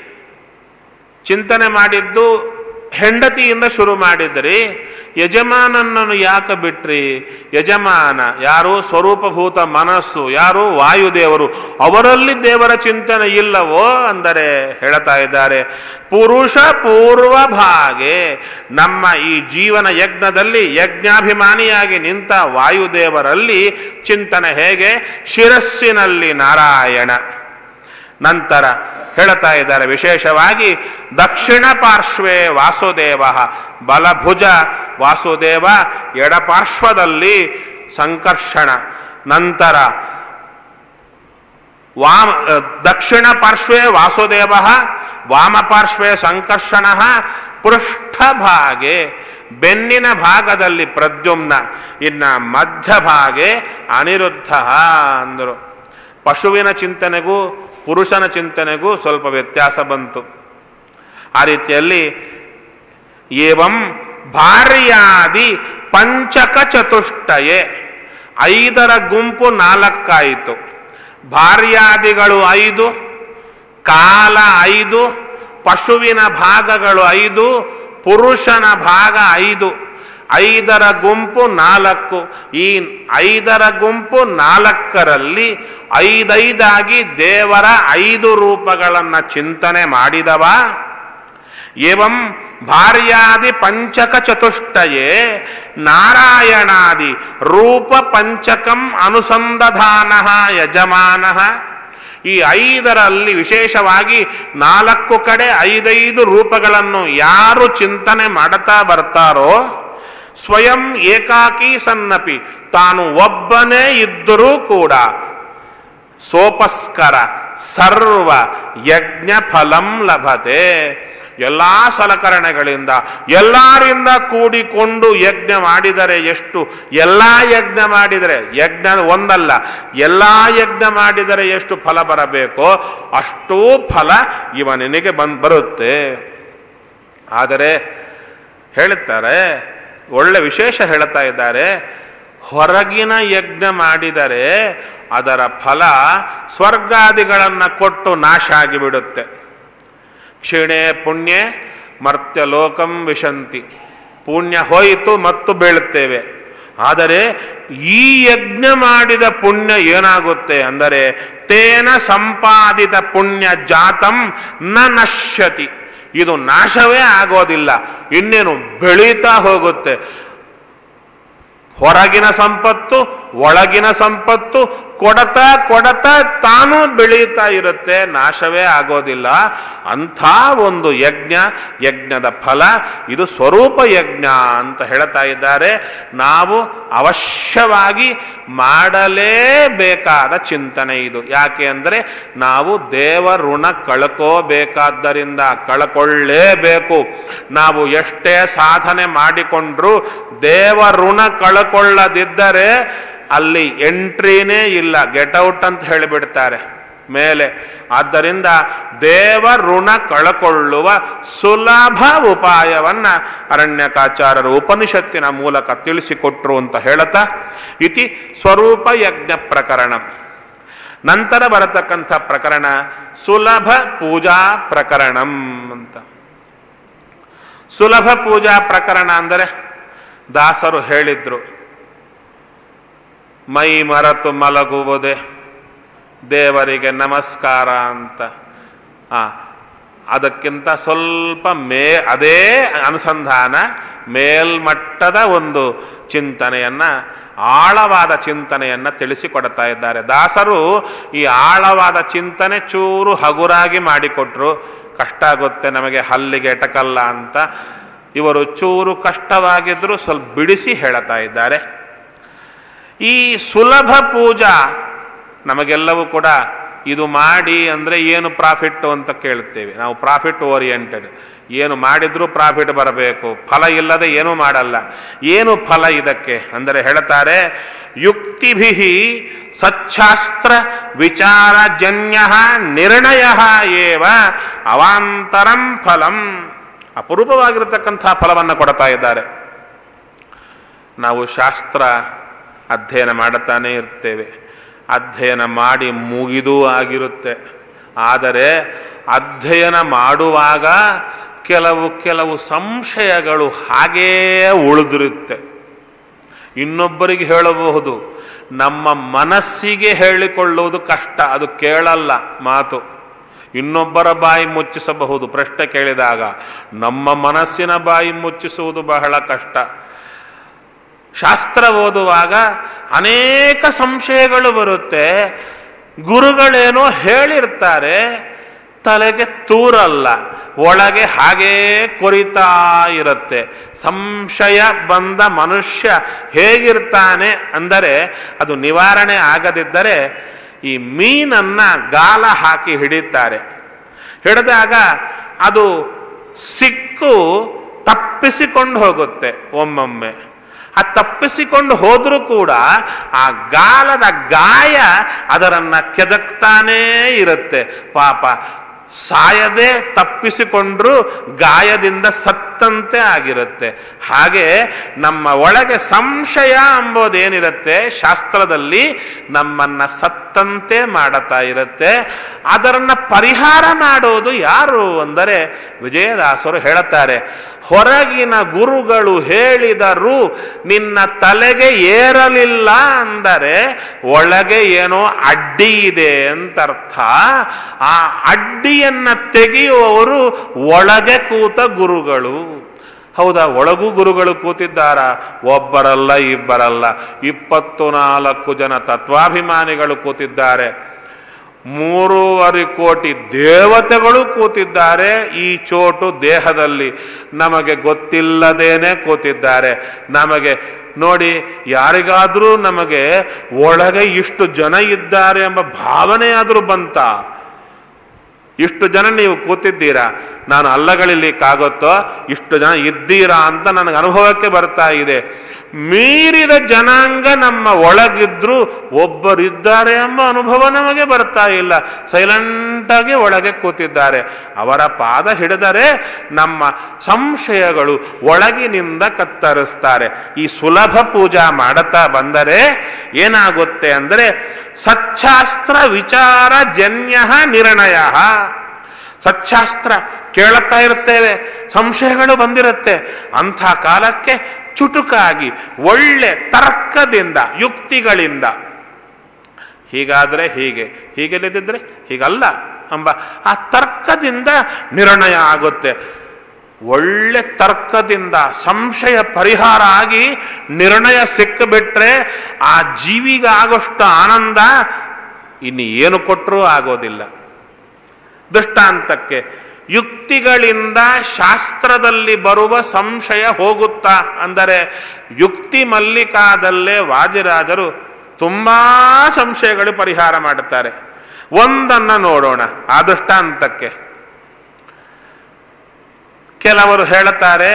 ಚಿಂತನೆ ಮಾಡಿದ್ದು ಹೆಂಡತಿಯಿಂದ ಶುರು ಮಾಡಿದ್ರಿ ಯಜಮಾನನನ್ನು ಯಾಕೆ ಬಿಟ್ರಿ ಯಜಮಾನ ಯಾರು ಸ್ವರೂಪಭೂತ ಮನಸ್ಸು ಯಾರು ವಾಯುದೇವರು ಅವರಲ್ಲಿ ದೇವರ ಚಿಂತನೆ ಇಲ್ಲವೋ ಅಂದರೆ ಹೇಳ್ತಾ ಇದ್ದಾರೆ ಪುರುಷ ಪೂರ್ವ ಭಾಗೆ ನಮ್ಮ ಈ ಜೀವನ ಯಜ್ಞದಲ್ಲಿ ಯಜ್ಞಾಭಿಮಾನಿಯಾಗಿ ನಿಂತ ವಾಯುದೇವರಲ್ಲಿ ಚಿಂತನೆ ಹೇಗೆ ಶಿರಸ್ಸಿನಲ್ಲಿ ನಾರಾಯಣ ನಂತರ ಹೇಳ್ತಾ ಇದ್ದಾರೆ ವಿಶೇಷವಾಗಿ ದಕ್ಷಿಣ ಪಾರ್ಶ್ವೇ ವಾಸುದೇವ ಬಲಭುಜ ವಾಸುದೇವ ಎಡಪಾರ್ಶ್ವದಲ್ಲಿ ಸಂಕರ್ಷಣ ನಂತರ ವಾಮ ದಕ್ಷಿಣ ಪಾರ್ಶ್ವೇ ವಾಸುದೇವ ವಾಮ ಪಾರ್ಶ್ವೇ ಸಂಕರ್ಷಣ ಪೃಷ್ಠಭಾಗೆ ಬೆನ್ನಿನ ಭಾಗದಲ್ಲಿ ಪ್ರದ್ಯುಮ್ನ ಇನ್ನ ಮಧ್ಯಭಾಗೆ ಅನಿರುದ್ಧ ಅಂದರು ಪಶುವಿನ ಚಿಂತನೆಗೂ ಪುರುಷನ ಚಿಂತನೆಗೂ ಸ್ವಲ್ಪ ವ್ಯತ್ಯಾಸ ಬಂತು ಆ ರೀತಿಯಲ್ಲಿ ಏವಂ ಭಾರ್ಯಾದಿ ಪಂಚಕ ಚತುಷ್ಟಯೇ ಐದರ ಗುಂಪು ನಾಲ್ಕಾಯಿತು ಭಾರ್ಯಾದಿಗಳು ಐದು ಕಾಲ ಐದು ಪಶುವಿನ ಭಾಗಗಳು ಐದು ಪುರುಷನ ಭಾಗ ಐದು ಐದರ ಗುಂಪು ನಾಲ್ಕು ಈ ಐದರ ಗುಂಪು ನಾಲ್ಕರಲ್ಲಿ ಐದೈದಾಗಿ ದೇವರ ಐದು ರೂಪಗಳನ್ನ ಚಿಂತನೆ ಮಾಡಿದವ ಏವಂ ಭಾರ್ಯಾದಿ ಪಂಚಕ ಚತುಷ್ಟಯೇ ನಾರಾಯಣಾದಿ ರೂಪ ಪಂಚಕಂ ಅನುಸಂಧಾನ ಯಜಮಾನ ಈ ಐದರಲ್ಲಿ ವಿಶೇಷವಾಗಿ ನಾಲ್ಕು ಕಡೆ ಐದೈದು ರೂಪಗಳನ್ನು ಯಾರು ಚಿಂತನೆ ಮಾಡುತ್ತಾ ಬರ್ತಾರೋ ಸ್ವಯಂ ಏಕಾಕಿ ಸನ್ನಪಿ ತಾನು ಒಬ್ಬನೇ ಇದ್ದರೂ ಕೂಡ ಸೋಪಸ್ಕರ ಸರ್ವ ಯಜ್ಞ ಫಲಂ ಲಭತೆ ಎಲ್ಲಾ ಸಲಕರಣೆಗಳಿಂದ ಎಲ್ಲರಿಂದ ಕೂಡಿಕೊಂಡು ಯಜ್ಞ ಮಾಡಿದರೆ ಎಷ್ಟು ಎಲ್ಲಾ ಯಜ್ಞ ಮಾಡಿದರೆ ಯಜ್ಞ ಒಂದಲ್ಲ ಎಲ್ಲಾ ಯಜ್ಞ ಮಾಡಿದರೆ ಎಷ್ಟು ಫಲ ಬರಬೇಕೋ ಅಷ್ಟೂ ಫಲ ಇವನಿಗೆ ಬಂದ್ ಬರುತ್ತೆ ಆದರೆ ಹೇಳುತ್ತಾರೆ ಒಳ್ಳೆ ವಿಶೇಷ ಹೇಳ್ತಾ ಇದ್ದಾರೆ ಹೊರಗಿನ ಯಜ್ಞ ಮಾಡಿದರೆ ಅದರ ಫಲ ಸ್ವರ್ಗಾದಿಗಳನ್ನ ಕೊಟ್ಟು ನಾಶ ಆಗಿಬಿಡುತ್ತೆ ಕ್ಷೀಣೆ ಪುಣ್ಯ ಮರ್ತ್ಯಲೋಕಂ ವಿಶಂತಿ ಪುಣ್ಯ ಹೋಯಿತು ಮತ್ತು ಬೀಳುತ್ತೇವೆ ಆದರೆ ಈ ಯಜ್ಞ ಮಾಡಿದ ಪುಣ್ಯ ಏನಾಗುತ್ತೆ ಅಂದರೆ ತೇನ ಸಂಪಾದಿತ ಪುಣ್ಯ ಜಾತಂ ನ ನಶ್ಯತಿ ಇದು ನಾಶವೇ ಆಗೋದಿಲ್ಲ ಇನ್ನೇನು ಬೆಳೀತಾ ಹೋಗುತ್ತೆ ಹೊರಗಿನ ಸಂಪತ್ತು ಒಳಗಿನ ಸಂಪತ್ತು ಕೊಡತಾ ಕೊಡತಾ ತಾನು ಬೆಳೀತಾ ಇರುತ್ತೆ ನಾಶವೇ ಆಗೋದಿಲ್ಲ ಅಂಥ ಒಂದು ಯಜ್ಞ ಯಜ್ಞದ ಫಲ ಇದು ಸ್ವರೂಪ ಯಜ್ಞ ಅಂತ ಹೇಳ್ತಾ ಇದ್ದಾರೆ ನಾವು ಅವಶ್ಯವಾಗಿ ಮಾಡಲೇಬೇಕಾದ ಚಿಂತನೆ ಇದು ಯಾಕೆ ಅಂದರೆ ನಾವು ದೇವ ಋಣ ಕಳ್ಕೋಬೇಕಾದ್ದರಿಂದ ಕಳ್ಕೊಳ್ಳೇಬೇಕು ನಾವು ಎಷ್ಟೇ ಸಾಧನೆ ಮಾಡಿಕೊಂಡ್ರೂ ದೇವ ಋಣ ಕಳ್ಕೊಳ್ಳದಿದ್ದರೆ ಅಲ್ಲಿ ಎಂಟ್ರಿನೇ ಇಲ್ಲ ಗೆಟ್ ಔಟ್ ಅಂತ ಹೇಳಿಬಿಡ್ತಾರೆ ಮೇಲೆ ಆದ್ದರಿಂದ ದೇವ ಋಣ ಕಳಕೊಳ್ಳುವ ಸುಲಭ ಉಪಾಯವನ್ನ ಅರಣ್ಯಕಾಚಾರ್ಯರು ಉಪನಿಷತ್ತಿನ ಮೂಲಕ ತಿಳಿಸಿಕೊಟ್ರು ಅಂತ ಹೇಳುತ್ತಾ ಇತಿ ಸ್ವರೂಪ ಯಜ್ಞ ಪ್ರಕರಣ ನಂತರ ಬರತಕ್ಕಂಥ ಪ್ರಕರಣ ಸುಲಭ ಪೂಜಾ ಪ್ರಕರಣಂ ಅಂತ ಸುಲಭ ಪೂಜಾ ಪ್ರಕರಣ ಅಂದರೆ ದಾಸರು ಹೇಳಿದ್ರು ಮೈ ಮರೆತು ಮಲಗುವುದೇ ದೇವರಿಗೆ ನಮಸ್ಕಾರ ಅಂತ ಆ ಅದಕ್ಕಿಂತ ಸ್ವಲ್ಪ ಮೇ ಅದೇ ಅನುಸಂಧಾನ ಮೇಲ್ಮಟ್ಟದ ಒಂದು ಚಿಂತನೆಯನ್ನ ಆಳವಾದ ಚಿಂತನೆಯನ್ನ ತಿಳಿಸಿಕೊಡ್ತಾ ಇದ್ದಾರೆ ದಾಸರು ಈ ಆಳವಾದ ಚಿಂತನೆ ಚೂರು ಹಗುರಾಗಿ ಮಾಡಿಕೊಟ್ರು ಕಷ್ಟ ಆಗುತ್ತೆ ನಮಗೆ ಹಲ್ಲಿಗೆ ಎಟಕಲ್ಲ ಅಂತ ಇವರು ಚೂರು ಕಷ್ಟವಾಗಿದ್ರು ಸ್ವಲ್ಪ ಬಿಡಿಸಿ ಹೇಳ್ತಾ ಇದ್ದಾರೆ ಈ ಸುಲಭ ಪೂಜಾ ನಮಗೆಲ್ಲವೂ ಕೂಡ ಇದು ಮಾಡಿ ಅಂದ್ರೆ ಏನು ಪ್ರಾಫಿಟ್ ಅಂತ ಕೇಳ್ತೇವೆ ನಾವು ಪ್ರಾಫಿಟ್ ಓರಿಯೆಂಟೆಡ್ ಏನು ಮಾಡಿದ್ರೂ ಪ್ರಾಫಿಟ್ ಬರಬೇಕು ಫಲ ಇಲ್ಲದೆ ಏನೂ ಮಾಡಲ್ಲ ಏನು ಫಲ ಇದಕ್ಕೆ ಅಂದರೆ ಹೇಳ್ತಾರೆ ಯುಕ್ತಿಭಿ ಸಚ್ಛಾಸ್ತ್ರ ವಿಚಾರಜನ್ಯ ನಿರ್ಣಯ ಏವ ಅವಾಂತರಂ ಫಲಂ ಅಪರೂಪವಾಗಿರತಕ್ಕಂಥ ಫಲವನ್ನು ಕೊಡ್ತಾ ಇದ್ದಾರೆ ನಾವು ಶಾಸ್ತ್ರ ಅಧ್ಯಯನ ಮಾಡುತ್ತಾನೆ ಇರ್ತೇವೆ ಅಧ್ಯಯನ ಮಾಡಿ ಮುಗಿದೂ ಆಗಿರುತ್ತೆ ಆದರೆ ಅಧ್ಯಯನ ಮಾಡುವಾಗ ಕೆಲವು ಕೆಲವು ಸಂಶಯಗಳು ಹಾಗೇ ಉಳಿದಿರುತ್ತೆ ಇನ್ನೊಬ್ಬರಿಗೆ ಹೇಳಬಹುದು ನಮ್ಮ ಮನಸ್ಸಿಗೆ ಹೇಳಿಕೊಳ್ಳುವುದು ಕಷ್ಟ ಅದು ಕೇಳಲ್ಲ ಮಾತು ಇನ್ನೊಬ್ಬರ ಬಾಯಿ ಮುಚ್ಚಿಸಬಹುದು ಪ್ರಶ್ನೆ ಕೇಳಿದಾಗ ನಮ್ಮ ಮನಸ್ಸಿನ ಬಾಯಿ ಮುಚ್ಚಿಸುವುದು ಬಹಳ ಕಷ್ಟ ಶಾಸ್ತ್ರ ಓದುವಾಗ ಅನೇಕ ಸಂಶಯಗಳು ಬರುತ್ತೆ ಗುರುಗಳೇನೋ ಹೇಳಿರ್ತಾರೆ ತಲೆಗೆ ತೂರಲ್ಲ ಒಳಗೆ ಹಾಗೇ ಕೊರಿತಾ ಇರುತ್ತೆ ಸಂಶಯ ಬಂದ ಮನುಷ್ಯ ಹೇಗಿರ್ತಾನೆ ಅಂದರೆ ಅದು ನಿವಾರಣೆ ಆಗದಿದ್ದರೆ ಈ ಮೀನನ್ನ ಗಾಲ ಹಾಕಿ ಹಿಡಿತಾರೆ ಹಿಡಿದಾಗ ಅದು ಸಿಕ್ಕು ತಪ್ಪಿಸಿಕೊಂಡು ಹೋಗುತ್ತೆ ಒಮ್ಮೊಮ್ಮೆ ಆ ತಪ್ಪಿಸಿಕೊಂಡು ಹೋದ್ರೂ ಕೂಡ ಆ ಗಾಲದ ಗಾಯ ಅದರನ್ನ ಕೆದಕ್ತಾನೇ ಇರುತ್ತೆ ಪಾಪ ಸಾಯದೆ ತಪ್ಪಿಸಿಕೊಂಡ್ರೂ ಗಾಯದಿಂದ ಸತ್ತಂತೆ ಆಗಿರುತ್ತೆ ಹಾಗೆ ನಮ್ಮ ಒಳಗೆ ಸಂಶಯ ಎಂಬುದೇನಿರುತ್ತೆ ಶಾಸ್ತ್ರದಲ್ಲಿ ನಮ್ಮನ್ನ ಸತ್ತಂತೆ ಮಾಡತಾ ಇರುತ್ತೆ ಅದರನ್ನ ಪರಿಹಾರ ಮಾಡೋದು ಯಾರು ಅಂದರೆ ವಿಜಯದಾಸರು ಹೇಳುತ್ತಾರೆ ಹೊರಗಿನ ಗುರುಗಳು ಹೇಳಿದರೂ ನಿನ್ನ ತಲೆಗೆ ಏರಲಿಲ್ಲ ಅಂದರೆ ಒಳಗೆ ಏನೋ ಅಡ್ಡಿ ಇದೆ ಅಂತರ್ಥ ಆ ಅಡ್ಡಿಯನ್ನ ತೆಗೆಯುವವರು ಒಳಗೆ ಕೂತ ಗುರುಗಳು ಹೌದಾ ಒಳಗೂ ಗುರುಗಳು ಕೂತಿದ್ದಾರ ಒಬ್ಬರಲ್ಲ ಇಬ್ಬರಲ್ಲ ಇಪ್ಪತ್ತು ನಾಲ್ಕು ಜನ ತತ್ವಾಭಿಮಾನಿಗಳು ಕೂತಿದ್ದಾರೆ ಮೂರುವರೆ ಕೋಟಿ ದೇವತೆಗಳು ಕೂತಿದ್ದಾರೆ ಈ ಚೋಟು ದೇಹದಲ್ಲಿ ನಮಗೆ ಗೊತ್ತಿಲ್ಲದೇನೆ ಕೂತಿದ್ದಾರೆ ನಮಗೆ ನೋಡಿ ಯಾರಿಗಾದ್ರೂ ನಮಗೆ ಒಳಗೆ ಇಷ್ಟು ಜನ ಇದ್ದಾರೆ ಎಂಬ ಭಾವನೆಯಾದ್ರೂ ಬಂತ ಇಷ್ಟು ಜನ ನೀವು ಕೂತಿದ್ದೀರಾ ನಾನು ಅಲ್ಲಗಳಿಲಿಕ್ಕಾಗುತ್ತೋ ಇಷ್ಟು ಜನ ಇದ್ದೀರಾ ಅಂತ ನನಗೆ ಅನುಭವಕ್ಕೆ ಬರ್ತಾ ಇದೆ ಮೀರಿದ ಜನಾಂಗ ನಮ್ಮ ಒಳಗಿದ್ರು ಒಬ್ಬರಿದ್ದಾರೆ ಎಂಬ ಅನುಭವ ನಮಗೆ ಬರ್ತಾ ಇಲ್ಲ ಸೈಲೆಂಟ್ ಆಗಿ ಒಳಗೆ ಕೂತಿದ್ದಾರೆ ಅವರ ಪಾದ ಹಿಡಿದರೆ ನಮ್ಮ ಸಂಶಯಗಳು ಒಳಗಿನಿಂದ ಕತ್ತರಿಸ್ತಾರೆ ಈ ಸುಲಭ ಪೂಜಾ ಮಾಡುತ್ತಾ ಬಂದರೆ ಏನಾಗುತ್ತೆ ಅಂದರೆ ಸಚ್ಛಾಸ್ತ್ರ ವಿಚಾರ ಜನ್ಯ ನಿರ್ಣಯ ಸಚ್ಛಾಸ್ತ್ರ ಕೇಳುತ್ತಾ ಇರ್ತೇವೆ ಸಂಶಯಗಳು ಬಂದಿರುತ್ತೆ ಅಂಥ ಕಾಲಕ್ಕೆ ಚುಟುಕಾಗಿ ಒಳ್ಳೆ ತರ್ಕದಿಂದ ಯುಕ್ತಿಗಳಿಂದ ಹೀಗಾದ್ರೆ ಹೀಗೆ ಹೀಗೆಲ್ಲದಿದ್ರೆ ಹೀಗಲ್ಲ ಎಂಬ ಆ ತರ್ಕದಿಂದ ನಿರ್ಣಯ ಆಗುತ್ತೆ ಒಳ್ಳೆ ತರ್ಕದಿಂದ ಸಂಶಯ ಪರಿಹಾರ ಆಗಿ ನಿರ್ಣಯ ಸಿಕ್ಕಿಬಿಟ್ರೆ ಆ ಜೀವಿಗಾಗೋಷ್ಟು ಆನಂದ ಇನ್ನು ಏನು ಕೊಟ್ಟರೂ ಆಗೋದಿಲ್ಲ ದೃಷ್ಟಾಂತಕ್ಕೆ ಯುಕ್ತಿಗಳಿಂದ ಶಾಸ್ತ್ರದಲ್ಲಿ ಬರುವ ಸಂಶಯ ಹೋಗುತ್ತಾ ಅಂದರೆ ಯುಕ್ತಿ ಮಲ್ಲಿಕಾದಲ್ಲೇ ವಾದಿರಾಜರು ತುಂಬಾ ಸಂಶಯಗಳು ಪರಿಹಾರ ಮಾಡುತ್ತಾರೆ ಒಂದನ್ನ ನೋಡೋಣ ಆ ದೃಷ್ಟಾಂತಕ್ಕೆ ಕೆಲವರು ಹೇಳುತ್ತಾರೆ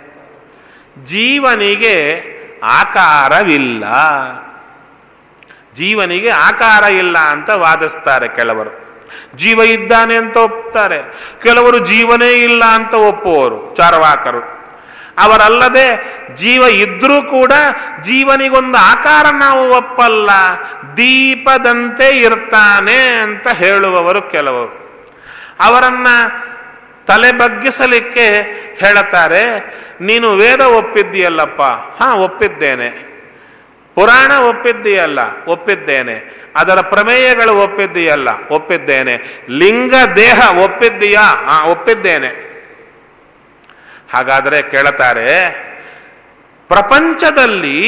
ಜೀವನಿಗೆ ಆಕಾರವಿಲ್ಲ ಜೀವನಿಗೆ ಆಕಾರ ಇಲ್ಲ ಅಂತ ವಾದಿಸ್ತಾರೆ ಕೆಲವರು ಜೀವ ಇದ್ದಾನೆ ಅಂತ ಒಪ್ತಾರೆ ಕೆಲವರು ಜೀವನೇ ಇಲ್ಲ ಅಂತ ಒಪ್ಪುವವರು ಚಾರವಾಕರು ಅವರಲ್ಲದೆ ಜೀವ ಇದ್ರೂ ಕೂಡ ಜೀವನಿಗೊಂದು ಆಕಾರ ನಾವು ಒಪ್ಪಲ್ಲ ದೀಪದಂತೆ ಇರ್ತಾನೆ ಅಂತ ಹೇಳುವವರು ಕೆಲವರು ಅವರನ್ನ ತಲೆ ಬಗ್ಗಿಸಲಿಕ್ಕೆ ಹೇಳುತ್ತಾರೆ ನೀನು ವೇದ ಒಪ್ಪಿದ್ದೀಯಲ್ಲಪ್ಪ ಹಾ ಒಪ್ಪಿದ್ದೇನೆ ಪುರಾಣ ಒಪ್ಪಿದ್ದೀಯಲ್ಲ ಒಪ್ಪಿದ್ದೇನೆ ಅದರ ಪ್ರಮೇಯಗಳು ಒಪ್ಪಿದ್ದೀಯಲ್ಲ ಒಪ್ಪಿದ್ದೇನೆ ಲಿಂಗ ದೇಹ ಒಪ್ಪಿದ್ದೀಯಾ ಹಾ ಒಪ್ಪಿದ್ದೇನೆ ಹಾಗಾದರೆ ಕೇಳುತ್ತಾರೆ ಪ್ರಪಂಚದಲ್ಲಿ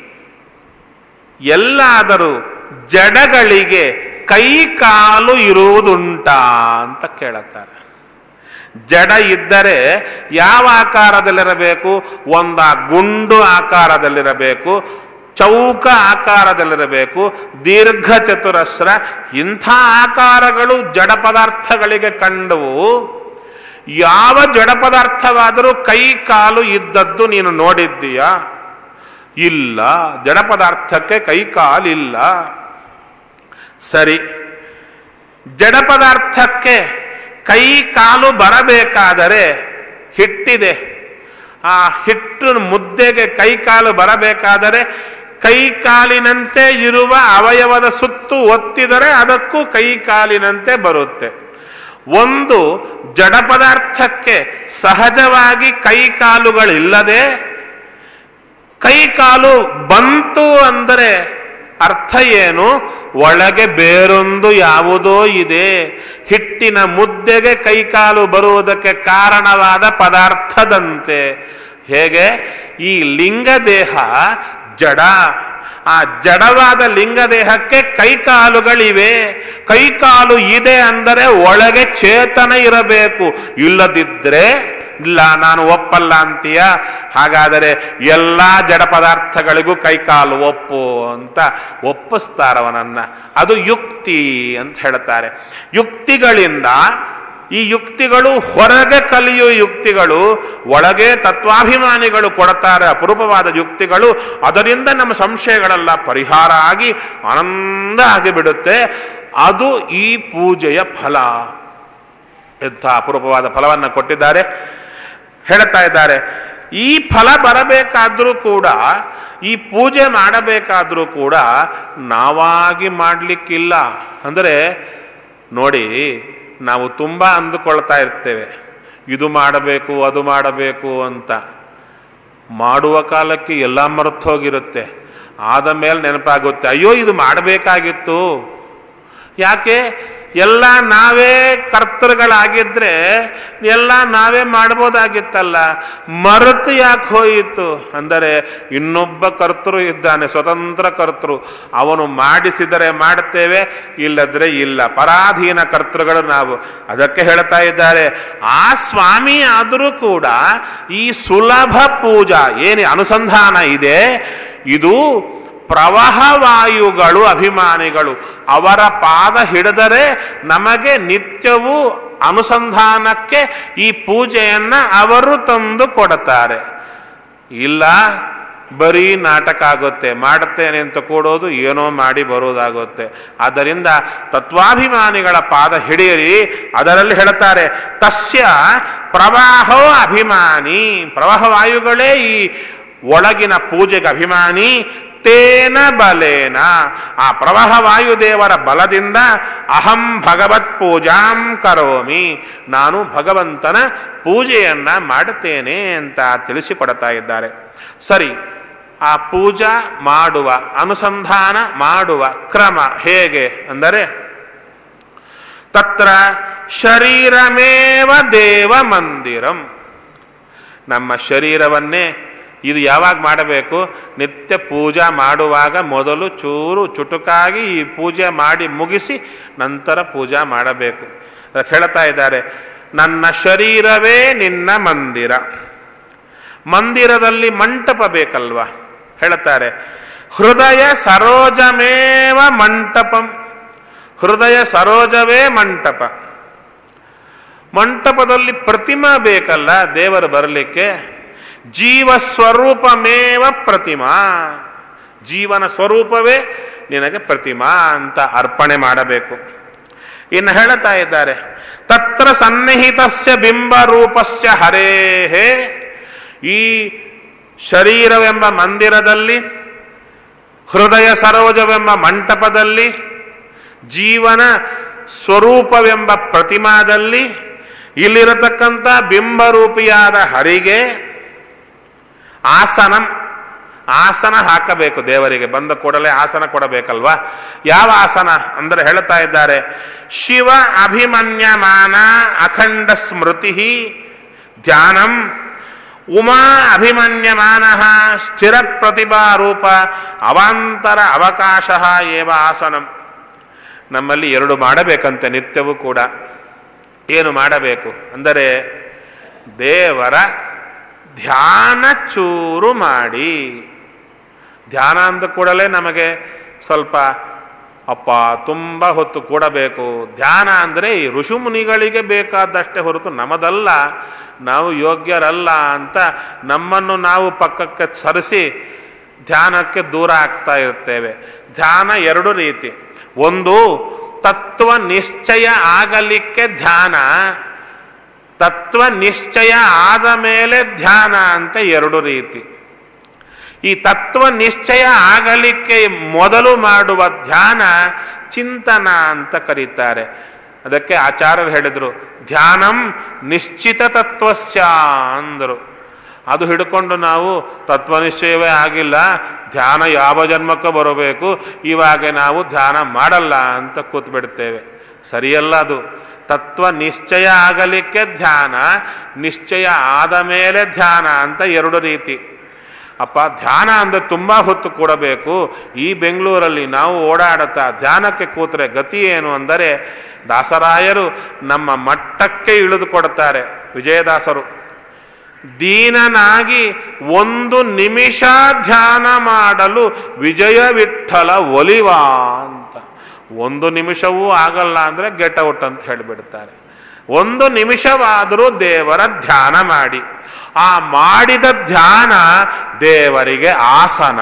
ಎಲ್ಲಾದರೂ ಜಡಗಳಿಗೆ ಕೈ ಕಾಲು ಇರುವುದುಂಟಾ ಅಂತ ಕೇಳುತ್ತಾರೆ ಜಡ ಇದ್ದರೆ ಯಾವ ಆಕಾರದಲ್ಲಿರಬೇಕು ಒಂದ ಗುಂಡು ಆಕಾರದಲ್ಲಿರಬೇಕು ಚೌಕ ಆಕಾರದಲ್ಲಿರಬೇಕು ದೀರ್ಘ ಚತುರಸ್ರ ಇಂಥ ಆಕಾರಗಳು ಜಡ ಪದಾರ್ಥಗಳಿಗೆ ಕಂಡವು ಯಾವ ಜಡ ಪದಾರ್ಥವಾದರೂ ಕೈ ಕಾಲು ಇದ್ದದ್ದು ನೀನು ನೋಡಿದ್ದೀಯಾ ಇಲ್ಲ ಜಡ ಪದಾರ್ಥಕ್ಕೆ ಕೈ ಕಾಲಿಲ್ಲ ಸರಿ ಜಡ ಪದಾರ್ಥಕ್ಕೆ ಕೈ ಕಾಲು ಬರಬೇಕಾದರೆ ಹಿಟ್ಟಿದೆ ಆ ಹಿಟ್ಟು ಮುದ್ದೆಗೆ ಕೈ ಕಾಲು ಬರಬೇಕಾದರೆ ಕೈ ಕಾಲಿನಂತೆ ಇರುವ ಅವಯವದ ಸುತ್ತು ಒತ್ತಿದರೆ ಅದಕ್ಕೂ ಕೈ ಕಾಲಿನಂತೆ ಬರುತ್ತೆ ಒಂದು ಜಡ ಪದಾರ್ಥಕ್ಕೆ ಸಹಜವಾಗಿ ಕೈ ಕಾಲುಗಳಿಲ್ಲದೆ ಕೈ ಕಾಲು ಬಂತು ಅಂದರೆ ಅರ್ಥ ಏನು ಒಳಗೆ ಬೇರೊಂದು ಯಾವುದೋ ಇದೆ ಹಿಟ್ಟಿನ ಮುದ್ದೆಗೆ ಕೈಕಾಲು ಬರುವುದಕ್ಕೆ ಕಾರಣವಾದ ಪದಾರ್ಥದಂತೆ ಹೇಗೆ ಈ ಲಿಂಗದೇಹ ಜಡ ಆ ಜಡವಾದ ಲಿಂಗದೇಹಕ್ಕೆ ಕೈಕಾಲುಗಳಿವೆ ಕೈಕಾಲು ಇದೆ ಅಂದರೆ ಒಳಗೆ ಚೇತನ ಇರಬೇಕು ಇಲ್ಲದಿದ್ರೆ ಇಲ್ಲ ನಾನು ಒಪ್ಪಲ್ಲ ಅಂತೀಯ ಹಾಗಾದರೆ ಎಲ್ಲಾ ಜಡ ಪದಾರ್ಥಗಳಿಗೂ ಕೈಕಾಲು ಒಪ್ಪು ಅಂತ ಒಪ್ಪಿಸ್ತಾರವನನ್ನ ಅದು ಯುಕ್ತಿ ಅಂತ ಹೇಳ್ತಾರೆ ಯುಕ್ತಿಗಳಿಂದ ಈ ಯುಕ್ತಿಗಳು ಹೊರಗೆ ಕಲಿಯುವ ಯುಕ್ತಿಗಳು ಒಳಗೆ ತತ್ವಾಭಿಮಾನಿಗಳು ಕೊಡ್ತಾರೆ ಅಪರೂಪವಾದ ಯುಕ್ತಿಗಳು ಅದರಿಂದ ನಮ್ಮ ಸಂಶಯಗಳೆಲ್ಲ ಪರಿಹಾರ ಆಗಿ ಆನಂದ ಆಗಿಬಿಡುತ್ತೆ ಅದು ಈ ಪೂಜೆಯ ಫಲ ಎಂಥ ಅಪರೂಪವಾದ ಫಲವನ್ನು ಕೊಟ್ಟಿದ್ದಾರೆ ಹೇಳ್ತಾ ಇದ್ದಾರೆ ಈ ಫಲ ಬರಬೇಕಾದ್ರೂ ಕೂಡ ಈ ಪೂಜೆ ಮಾಡಬೇಕಾದ್ರೂ ಕೂಡ ನಾವಾಗಿ ಮಾಡಲಿಕ್ಕಿಲ್ಲ ಅಂದರೆ ನೋಡಿ ನಾವು ತುಂಬಾ ಅಂದುಕೊಳ್ತಾ ಇರ್ತೇವೆ ಇದು ಮಾಡಬೇಕು ಅದು ಮಾಡಬೇಕು ಅಂತ ಮಾಡುವ ಕಾಲಕ್ಕೆ ಎಲ್ಲ ಮರೆತು ಹೋಗಿರುತ್ತೆ ಆದ ಮೇಲೆ ನೆನಪಾಗುತ್ತೆ ಅಯ್ಯೋ ಇದು ಮಾಡಬೇಕಾಗಿತ್ತು ಯಾಕೆ ಎಲ್ಲ ನಾವೇ ಕರ್ತೃಗಳಾಗಿದ್ರೆ ಎಲ್ಲ ನಾವೇ ಮಾಡ್ಬೋದಾಗಿತ್ತಲ್ಲ ಮರೆತು ಯಾಕೆ ಹೋಯಿತು ಅಂದರೆ ಇನ್ನೊಬ್ಬ ಕರ್ತೃ ಇದ್ದಾನೆ ಸ್ವತಂತ್ರ ಕರ್ತೃ ಅವನು ಮಾಡಿಸಿದರೆ ಮಾಡ್ತೇವೆ ಇಲ್ಲದ್ರೆ ಇಲ್ಲ ಪರಾಧೀನ ಕರ್ತೃಗಳು ನಾವು ಅದಕ್ಕೆ ಹೇಳ್ತಾ ಇದ್ದಾರೆ ಆ ಸ್ವಾಮಿ ಆದರೂ ಕೂಡ ಈ ಸುಲಭ ಪೂಜಾ ಏನು ಅನುಸಂಧಾನ ಇದೆ ಇದು ಪ್ರವಾಹವಾಯುಗಳು ಅಭಿಮಾನಿಗಳು ಅವರ ಪಾದ ಹಿಡಿದರೆ ನಮಗೆ ನಿತ್ಯವೂ ಅನುಸಂಧಾನಕ್ಕೆ ಈ ಪೂಜೆಯನ್ನ ಅವರು ತಂದು ಕೊಡುತ್ತಾರೆ ಇಲ್ಲ ಬರೀ ನಾಟಕ ಆಗುತ್ತೆ ಮಾಡುತ್ತೇನೆ ಅಂತ ಕೂಡೋದು ಏನೋ ಮಾಡಿ ಬರೋದಾಗುತ್ತೆ ಆದ್ದರಿಂದ ತತ್ವಾಭಿಮಾನಿಗಳ ಪಾದ ಹಿಡಿಯಿರಿ ಅದರಲ್ಲಿ ಹೇಳ್ತಾರೆ ತಸ್ಯ ಪ್ರವಾಹೋ ಅಭಿಮಾನಿ ಪ್ರವಾಹವಾಯುಗಳೇ ಈ ಒಳಗಿನ ಪೂಜೆಗೆ ಅಭಿಮಾನಿ ತೇನ ಬಲೇನ ಆ ಪ್ರವಾಹ ವಾಯುದೇವರ ಬಲದಿಂದ ಅಹಂ ಭಗವತ್ ಪೂಜಾಂ ಕರೋಮಿ ನಾನು ಭಗವಂತನ ಪೂಜೆಯನ್ನ ಮಾಡುತ್ತೇನೆ ಅಂತ ತಿಳಿಸಿಕೊಡ್ತಾ ಇದ್ದಾರೆ ಸರಿ ಆ ಪೂಜಾ ಮಾಡುವ ಅನುಸಂಧಾನ ಮಾಡುವ ಕ್ರಮ ಹೇಗೆ ಅಂದರೆ ತತ್ರ ಶರೀರಮೇವ ದೇವ ಮಂದಿರಂ ನಮ್ಮ ಶರೀರವನ್ನೇ ಇದು ಯಾವಾಗ ಮಾಡಬೇಕು ನಿತ್ಯ ಪೂಜಾ ಮಾಡುವಾಗ ಮೊದಲು ಚೂರು ಚುಟುಕಾಗಿ ಈ ಪೂಜೆ ಮಾಡಿ ಮುಗಿಸಿ ನಂತರ ಪೂಜಾ ಮಾಡಬೇಕು ಅದಕ್ಕೆ ಹೇಳ್ತಾ ಇದ್ದಾರೆ ನನ್ನ ಶರೀರವೇ ನಿನ್ನ ಮಂದಿರ ಮಂದಿರದಲ್ಲಿ ಮಂಟಪ ಬೇಕಲ್ವಾ ಹೇಳ್ತಾರೆ ಹೃದಯ ಸರೋಜಮೇವ ಮಂಟಪಂ ಹೃದಯ ಸರೋಜವೇ ಮಂಟಪ ಮಂಟಪದಲ್ಲಿ ಪ್ರತಿಮಾ ಬೇಕಲ್ಲ ದೇವರು ಬರಲಿಕ್ಕೆ ಜೀವ ಸ್ವರೂಪಮೇವ ಪ್ರತಿಮಾ ಜೀವನ ಸ್ವರೂಪವೇ ನಿನಗೆ ಪ್ರತಿಮಾ ಅಂತ ಅರ್ಪಣೆ ಮಾಡಬೇಕು ಇನ್ನು ಹೇಳ್ತಾ ಇದ್ದಾರೆ ತತ್ರ ಸನ್ನಿಹಿತಸ್ಯ ಬಿಂಬ ರೂಪಸ್ಯ ಹರೇಹೇ ಈ ಶರೀರವೆಂಬ ಮಂದಿರದಲ್ಲಿ ಹೃದಯ ಸರೋಜವೆಂಬ ಮಂಟಪದಲ್ಲಿ ಜೀವನ ಸ್ವರೂಪವೆಂಬ ಪ್ರತಿಮಾದಲ್ಲಿ ಇಲ್ಲಿರತಕ್ಕಂಥ ಬಿಂಬರೂಪಿಯಾದ ಹರಿಗೆ ಆಸನ ಆಸನ ಹಾಕಬೇಕು ದೇವರಿಗೆ ಬಂದ ಕೂಡಲೇ ಆಸನ ಕೊಡಬೇಕಲ್ವಾ ಯಾವ ಆಸನ ಅಂದರೆ ಹೇಳ್ತಾ ಇದ್ದಾರೆ ಶಿವ ಅಭಿಮನ್ಯಮಾನ ಅಖಂಡ ಸ್ಮೃತಿ ಧ್ಯಾನಂ ಉಮಾ ಅಭಿಮನ್ಯಮಾನ ಸ್ಥಿರ ಪ್ರತಿಭಾ ರೂಪ ಅವಾಂತರ ಅವಕಾಶ ಏವ ಆಸನಂ ನಮ್ಮಲ್ಲಿ ಎರಡು ಮಾಡಬೇಕಂತೆ ನಿತ್ಯವೂ ಕೂಡ ಏನು ಮಾಡಬೇಕು ಅಂದರೆ ದೇವರ ಧ್ಯಾನ ಚೂರು ಮಾಡಿ ಧ್ಯಾನ ಅಂದ ಕೂಡಲೇ ನಮಗೆ ಸ್ವಲ್ಪ ಅಪ್ಪ ತುಂಬ ಹೊತ್ತು ಕೂಡಬೇಕು ಧ್ಯಾನ ಅಂದರೆ ಈ ಋಷಿಮುನಿಗಳಿಗೆ ಬೇಕಾದಷ್ಟೇ ಹೊರತು ನಮದಲ್ಲ ನಾವು ಯೋಗ್ಯರಲ್ಲ ಅಂತ ನಮ್ಮನ್ನು ನಾವು ಪಕ್ಕಕ್ಕೆ ಸರಿಸಿ ಧ್ಯಾನಕ್ಕೆ ದೂರ ಆಗ್ತಾ ಇರ್ತೇವೆ ಧ್ಯಾನ ಎರಡು ರೀತಿ ಒಂದು ತತ್ವ ನಿಶ್ಚಯ ಆಗಲಿಕ್ಕೆ ಧ್ಯಾನ ತತ್ವ ನಿಶ್ಚಯ ಆದ ಮೇಲೆ ಧ್ಯಾನ ಅಂತ ಎರಡು ರೀತಿ ಈ ತತ್ವ ನಿಶ್ಚಯ ಆಗಲಿಕ್ಕೆ ಮೊದಲು ಮಾಡುವ ಧ್ಯಾನ ಚಿಂತನ ಅಂತ ಕರೀತಾರೆ ಅದಕ್ಕೆ ಆಚಾರ್ಯರು ಹೇಳಿದ್ರು ಧ್ಯಾನಂ ನಿಶ್ಚಿತ ತತ್ವಸ್ಯ ಅಂದರು ಅದು ಹಿಡ್ಕೊಂಡು ನಾವು ತತ್ವನಿಶ್ಚಯವೇ ಆಗಿಲ್ಲ ಧ್ಯಾನ ಯಾವ ಜನ್ಮಕ್ಕೆ ಬರಬೇಕು ಇವಾಗ ನಾವು ಧ್ಯಾನ ಮಾಡಲ್ಲ ಅಂತ ಕೂತ್ಬಿಡ್ತೇವೆ ಸರಿಯಲ್ಲ ಅದು ತತ್ವ ನಿಶ್ಚಯ ಆಗಲಿಕ್ಕೆ ಧ್ಯಾನ ನಿಶ್ಚಯ ಆದ ಮೇಲೆ ಧ್ಯಾನ ಅಂತ ಎರಡು ರೀತಿ ಅಪ್ಪ ಧ್ಯಾನ ಅಂದ್ರೆ ತುಂಬಾ ಹೊತ್ತು ಕೊಡಬೇಕು ಈ ಬೆಂಗಳೂರಲ್ಲಿ ನಾವು ಓಡಾಡುತ್ತಾ ಧ್ಯಾನಕ್ಕೆ ಕೂತ್ರೆ ಗತಿ ಏನು ಅಂದರೆ ದಾಸರಾಯರು ನಮ್ಮ ಮಟ್ಟಕ್ಕೆ ಇಳಿದು ಕೊಡ್ತಾರೆ ವಿಜಯದಾಸರು ದೀನನಾಗಿ ಒಂದು ನಿಮಿಷ ಧ್ಯಾನ ಮಾಡಲು ವಿಜಯ ವಿಠಲ ಒಲಿವ ಅಂತ ಒಂದು ನಿಮಿಷವೂ ಆಗಲ್ಲ ಅಂದ್ರೆ ಗೆಟ್ ಔಟ್ ಅಂತ ಹೇಳಿಬಿಡ್ತಾರೆ ಒಂದು ನಿಮಿಷವಾದರೂ ದೇವರ ಧ್ಯಾನ ಮಾಡಿ ಆ ಮಾಡಿದ ಧ್ಯಾನ ದೇವರಿಗೆ ಆಸನ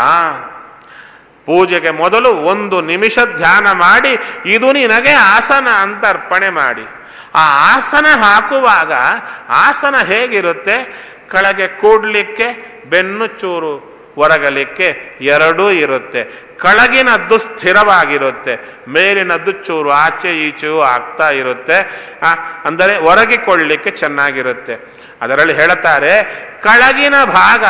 ಪೂಜೆಗೆ ಮೊದಲು ಒಂದು ನಿಮಿಷ ಧ್ಯಾನ ಮಾಡಿ ಇದು ನಿನಗೆ ಆಸನ ಅಂತ ಅರ್ಪಣೆ ಮಾಡಿ ಆ ಆಸನ ಹಾಕುವಾಗ ಆಸನ ಹೇಗಿರುತ್ತೆ ಕೆಳಗೆ ಕೂಡ್ಲಿಕ್ಕೆ ಬೆನ್ನು ಚೂರು ಒರಗಲಿಕ್ಕೆ ಎರಡೂ ಇರುತ್ತೆ ಕೆಳಗಿನದ್ದು ಸ್ಥಿರವಾಗಿರುತ್ತೆ ಮೇಲಿನದ್ದು ಚೂರು ಆಚೆ ಈಚೆಯೂ ಆಗ್ತಾ ಇರುತ್ತೆ ಆ, ಅಂದರೆ ಒರಗಿಕೊಳ್ಳಿಕ್ಕೆ ಚೆನ್ನಾಗಿರುತ್ತೆ ಅದರಲ್ಲಿ ಹೇಳುತ್ತಾರೆ ಕೆಳಗಿನ ಭಾಗ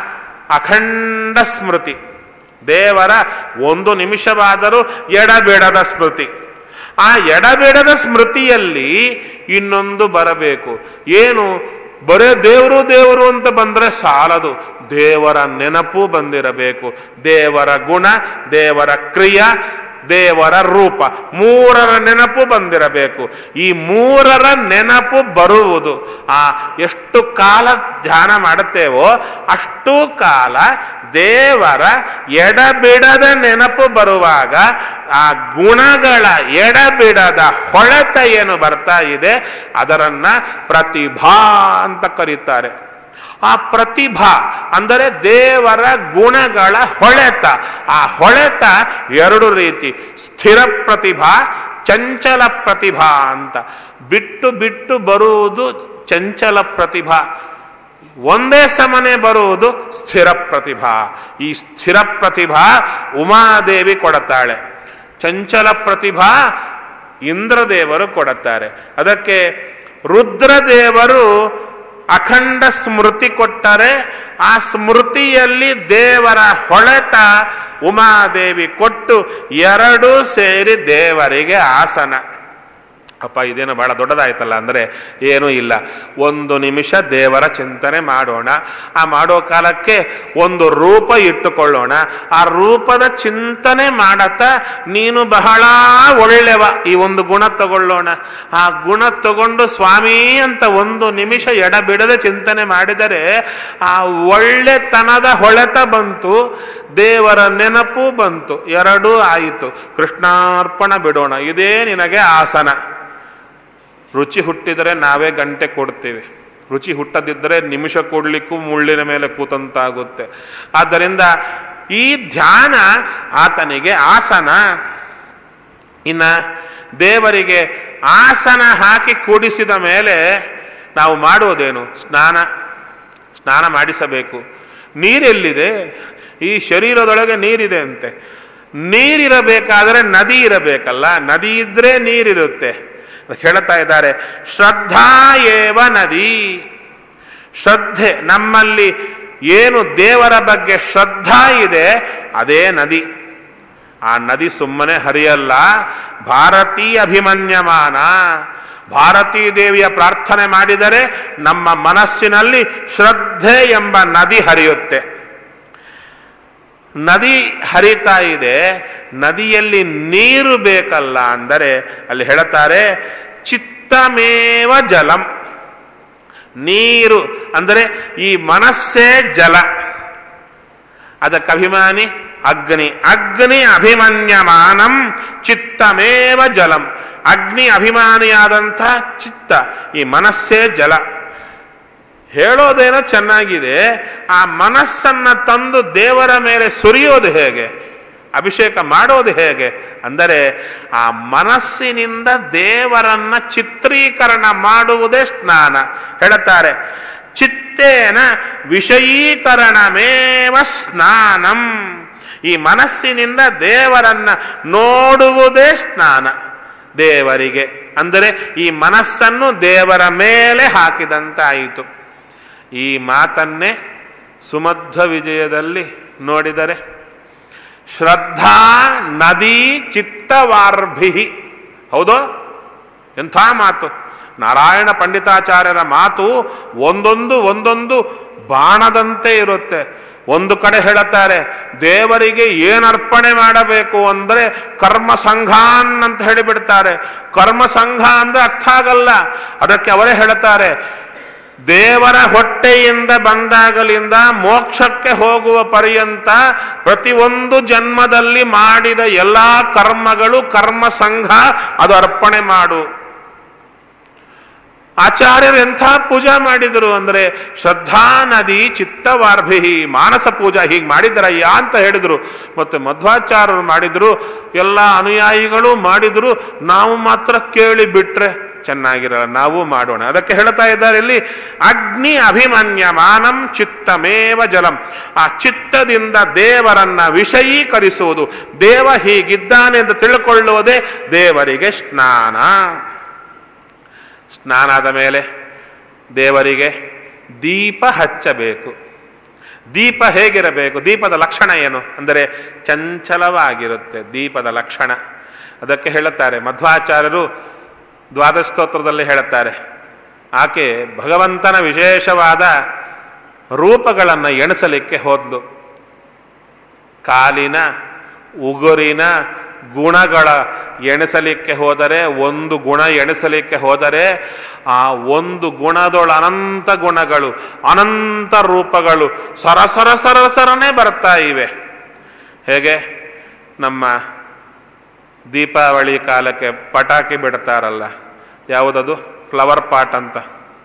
ಅಖಂಡ ಸ್ಮೃತಿ ದೇವರ ಒಂದು ನಿಮಿಷವಾದರೂ ಎಡಬಿಡದ ಸ್ಮೃತಿ ಆ ಎಡಬಿಡದ ಸ್ಮೃತಿಯಲ್ಲಿ ಇನ್ನೊಂದು ಬರಬೇಕು ಏನು ಬರೇ ದೇವರು ದೇವರು ಅಂತ ಬಂದ್ರೆ ಸಾಲದು ದೇವರ ನೆನಪು ಬಂದಿರಬೇಕು ದೇವರ ಗುಣ ದೇವರ ಕ್ರಿಯ ದೇವರ ರೂಪ ಮೂರರ ನೆನಪು ಬಂದಿರಬೇಕು ಈ ಮೂರರ ನೆನಪು ಬರುವುದು ಆ ಎಷ್ಟು ಕಾಲ ಧ್ಯಾನ ಮಾಡುತ್ತೇವೋ ಅಷ್ಟು ಕಾಲ ದೇವರ ಎಡಬಿಡದ ನೆನಪು ಬರುವಾಗ ಆ ಗುಣಗಳ ಎಡಬಿಡದ ಹೊಳೆತ ಏನು ಬರ್ತಾ ಇದೆ ಅದರನ್ನ ಪ್ರತಿಭಾ ಅಂತ ಕರೀತಾರೆ ಆ ಪ್ರತಿಭಾ ಅಂದರೆ ದೇವರ ಗುಣಗಳ ಹೊಳೆತ ಆ ಹೊಳೆತ ಎರಡು ರೀತಿ ಸ್ಥಿರ ಪ್ರತಿಭಾ ಚಂಚಲ ಪ್ರತಿಭಾ ಅಂತ ಬಿಟ್ಟು ಬಿಟ್ಟು ಬರುವುದು ಚಂಚಲ ಪ್ರತಿಭಾ ಒಂದೇ ಸಮನೆ ಬರುವುದು ಸ್ಥಿರ ಪ್ರತಿಭಾ ಈ ಸ್ಥಿರ ಪ್ರತಿಭಾ ಉಮಾದೇವಿ ಕೊಡುತ್ತಾಳೆ ಚಂಚಲ ಪ್ರತಿಭಾ ಇಂದ್ರದೇವರು ಕೊಡುತ್ತಾರೆ ಅದಕ್ಕೆ ರುದ್ರದೇವರು ಅಖಂಡ ಸ್ಮೃತಿ ಕೊಟ್ಟರೆ ಆ ಸ್ಮೃತಿಯಲ್ಲಿ ದೇವರ ಹೊಳೆತ ಉಮಾದೇವಿ ಕೊಟ್ಟು ಎರಡೂ ಸೇರಿ ದೇವರಿಗೆ ಆಸನ ಅಪ್ಪ ಇದೇನು ಬಹಳ ದೊಡ್ಡದಾಯ್ತಲ್ಲ ಅಂದ್ರೆ ಏನೂ ಇಲ್ಲ ಒಂದು ನಿಮಿಷ ದೇವರ ಚಿಂತನೆ ಮಾಡೋಣ ಆ ಮಾಡೋ ಕಾಲಕ್ಕೆ ಒಂದು ರೂಪ ಇಟ್ಟುಕೊಳ್ಳೋಣ ಆ ರೂಪದ ಚಿಂತನೆ ಮಾಡತ್ತಾ ನೀನು ಬಹಳ ಒಳ್ಳೆವ ಈ ಒಂದು ಗುಣ ತಗೊಳ್ಳೋಣ ಆ ಗುಣ ತಗೊಂಡು ಸ್ವಾಮಿ ಅಂತ ಒಂದು ನಿಮಿಷ ಎಡಬಿಡದೆ ಚಿಂತನೆ ಮಾಡಿದರೆ ಆ ಒಳ್ಳೆತನದ ಹೊಳೆತ ಬಂತು ದೇವರ ನೆನಪು ಬಂತು ಎರಡೂ ಆಯಿತು ಕೃಷ್ಣಾರ್ಪಣ ಬಿಡೋಣ ಇದೇ ನಿನಗೆ ಆಸನ ರುಚಿ ಹುಟ್ಟಿದರೆ ನಾವೇ ಗಂಟೆ ಕೊಡ್ತೀವಿ ರುಚಿ ಹುಟ್ಟದಿದ್ದರೆ ನಿಮಿಷ ಕೊಡ್ಲಿಕ್ಕೂ ಮುಳ್ಳಿನ ಮೇಲೆ ಕೂತಂತಾಗುತ್ತೆ ಆದ್ದರಿಂದ ಈ ಧ್ಯಾನ ಆತನಿಗೆ ಆಸನ ಇನ್ನ ದೇವರಿಗೆ ಆಸನ ಹಾಕಿ ಕೂಡಿಸಿದ ಮೇಲೆ ನಾವು ಮಾಡುವುದೇನು ಸ್ನಾನ ಸ್ನಾನ ಮಾಡಿಸಬೇಕು ನೀರೆಲ್ಲಿದೆ ಈ ಶರೀರದೊಳಗೆ ನೀರಿದೆ ಅಂತೆ ನೀರಿರಬೇಕಾದ್ರೆ ನದಿ ಇರಬೇಕಲ್ಲ ನದಿ ಇದ್ರೆ ನೀರಿರುತ್ತೆ ಹೇಳ್ತಾ ಇದ್ದಾರೆ ಶ್ರದ್ಧಾ ಏವ ನದಿ ಶ್ರದ್ಧೆ ನಮ್ಮಲ್ಲಿ ಏನು ದೇವರ ಬಗ್ಗೆ ಶ್ರದ್ಧಾ ಇದೆ ಅದೇ ನದಿ ಆ ನದಿ ಸುಮ್ಮನೆ ಹರಿಯಲ್ಲ ಭಾರತೀ ಅಭಿಮನ್ಯಮಾನ ಭಾರತೀ ದೇವಿಯ ಪ್ರಾರ್ಥನೆ ಮಾಡಿದರೆ ನಮ್ಮ ಮನಸ್ಸಿನಲ್ಲಿ ಶ್ರದ್ಧೆ ಎಂಬ ನದಿ ಹರಿಯುತ್ತೆ ನದಿ ಹರಿತಾ ಇದೆ ನದಿಯಲ್ಲಿ ನೀರು ಬೇಕಲ್ಲ ಅಂದರೆ ಅಲ್ಲಿ ಹೇಳುತ್ತಾರೆ ಚಿತ್ತಮೇವ ಜಲಂ ನೀರು ಅಂದರೆ ಈ ಮನಸ್ಸೇ ಜಲ ಅದಕ್ಕೆ ಅಭಿಮಾನಿ ಅಗ್ನಿ ಅಗ್ನಿ ಅಭಿಮನ್ಯಮಾನಂ ಚಿತ್ತಮೇವ ಜಲಂ ಅಗ್ನಿ ಅಭಿಮಾನಿಯಾದಂಥ ಚಿತ್ತ ಈ ಮನಸ್ಸೇ ಜಲ ಹೇಳೋದೇನೋ ಚೆನ್ನಾಗಿದೆ ಆ ಮನಸ್ಸನ್ನ ತಂದು ದೇವರ ಮೇಲೆ ಸುರಿಯೋದು ಹೇಗೆ ಅಭಿಷೇಕ ಮಾಡೋದು ಹೇಗೆ ಅಂದರೆ ಆ ಮನಸ್ಸಿನಿಂದ ದೇವರನ್ನ ಚಿತ್ರೀಕರಣ ಮಾಡುವುದೇ ಸ್ನಾನ ಹೇಳುತ್ತಾರೆ ಚಿತ್ತೇನ ವಿಷಯೀಕರಣಮೇವ ಸ್ನಾನಂ ಈ ಮನಸ್ಸಿನಿಂದ ದೇವರನ್ನ ನೋಡುವುದೇ ಸ್ನಾನ ದೇವರಿಗೆ ಅಂದರೆ ಈ ಮನಸ್ಸನ್ನು ದೇವರ ಮೇಲೆ ಹಾಕಿದಂತಾಯಿತು ಈ ಮಾತನ್ನೇ ಸುಮಧ್ವ ವಿಜಯದಲ್ಲಿ ನೋಡಿದರೆ ಶ್ರದ್ಧಾ ನದಿ ಚಿತ್ತವಾರ್ಭಿ ಹೌದೋ ಎಂಥ ಮಾತು ನಾರಾಯಣ ಪಂಡಿತಾಚಾರ್ಯರ ಮಾತು ಒಂದೊಂದು ಒಂದೊಂದು ಬಾಣದಂತೆ ಇರುತ್ತೆ ಒಂದು ಕಡೆ ಹೇಳುತ್ತಾರೆ ದೇವರಿಗೆ ಏನರ್ಪಣೆ ಮಾಡಬೇಕು ಅಂದ್ರೆ ಕರ್ಮ ಸಂಘಾನ್ ಅಂತ ಹೇಳಿಬಿಡ್ತಾರೆ ಕರ್ಮ ಸಂಘ ಅಂದ್ರೆ ಅರ್ಥ ಆಗಲ್ಲ ಅದಕ್ಕೆ ಅವರೇ ಹೇಳುತ್ತಾರೆ ದೇವರ ಹೊಟ್ಟೆಯಿಂದ ಬಂದಾಗಲಿಂದ ಮೋಕ್ಷಕ್ಕೆ ಹೋಗುವ ಪರ್ಯಂತ ಪ್ರತಿಯೊಂದು ಜನ್ಮದಲ್ಲಿ ಮಾಡಿದ ಎಲ್ಲಾ ಕರ್ಮಗಳು ಕರ್ಮ ಸಂಘ ಅದು ಅರ್ಪಣೆ ಮಾಡು ಆಚಾರ್ಯರು ಎಂಥ ಪೂಜಾ ಮಾಡಿದರು ಅಂದ್ರೆ ಶ್ರದ್ಧಾ ನದಿ ಚಿತ್ತವಾರ್ಭಿ ಮಾನಸ ಪೂಜಾ ಹೀಗೆ ಮಾಡಿದರಯ್ಯ ಅಂತ ಹೇಳಿದ್ರು ಮತ್ತೆ ಮಧ್ವಾಚಾರ್ಯರು ಮಾಡಿದ್ರು ಎಲ್ಲ ಅನುಯಾಯಿಗಳು ಮಾಡಿದ್ರು ನಾವು ಮಾತ್ರ ಕೇಳಿ ಬಿಟ್ರೆ ಚೆನ್ನಾಗಿರಲ್ಲ ನಾವು ಮಾಡೋಣ ಅದಕ್ಕೆ ಹೇಳ್ತಾ ಇದ್ದಾರೆ ಇಲ್ಲಿ ಅಗ್ನಿ ಅಭಿಮನ್ಯಮಾನಂ ಚಿತ್ತಮೇವ ಜಲಂ ಆ ಚಿತ್ತದಿಂದ ದೇವರನ್ನ ವಿಷಯೀಕರಿಸುವುದು ದೇವ ಹೀಗಿದ್ದಾನೆ ಎಂದು ತಿಳ್ಕೊಳ್ಳುವುದೇ ದೇವರಿಗೆ ಸ್ನಾನ ಸ್ನಾನದ ಮೇಲೆ ದೇವರಿಗೆ ದೀಪ ಹಚ್ಚಬೇಕು ದೀಪ ಹೇಗಿರಬೇಕು ದೀಪದ ಲಕ್ಷಣ ಏನು ಅಂದರೆ ಚಂಚಲವಾಗಿರುತ್ತೆ ದೀಪದ ಲಕ್ಷಣ ಅದಕ್ಕೆ ಹೇಳುತ್ತಾರೆ ಮಧ್ವಾಚಾರ್ಯರು ದ್ವಾದಶ ಸ್ತೋತ್ರದಲ್ಲಿ ಹೇಳುತ್ತಾರೆ ಆಕೆ ಭಗವಂತನ ವಿಶೇಷವಾದ ರೂಪಗಳನ್ನು ಎಣಿಸಲಿಕ್ಕೆ ಹೋದ್ಲು ಕಾಲಿನ ಉಗುರಿನ ಗುಣಗಳ ಎಣಿಸಲಿಕ್ಕೆ ಹೋದರೆ ಒಂದು ಗುಣ ಎಣಿಸಲಿಕ್ಕೆ ಹೋದರೆ ಆ ಒಂದು ಗುಣದೊಳ ಅನಂತ ಗುಣಗಳು ಅನಂತ ರೂಪಗಳು ಸರಸರ ಸರಸರನೇ ಬರ್ತಾ ಇವೆ ಹೇಗೆ ನಮ್ಮ ದೀಪಾವಳಿ ಕಾಲಕ್ಕೆ ಪಟಾಕಿ ಬಿಡ್ತಾರಲ್ಲ ಯಾವುದದು ಫ್ಲವರ್ ಪಾಟ್ ಅಂತ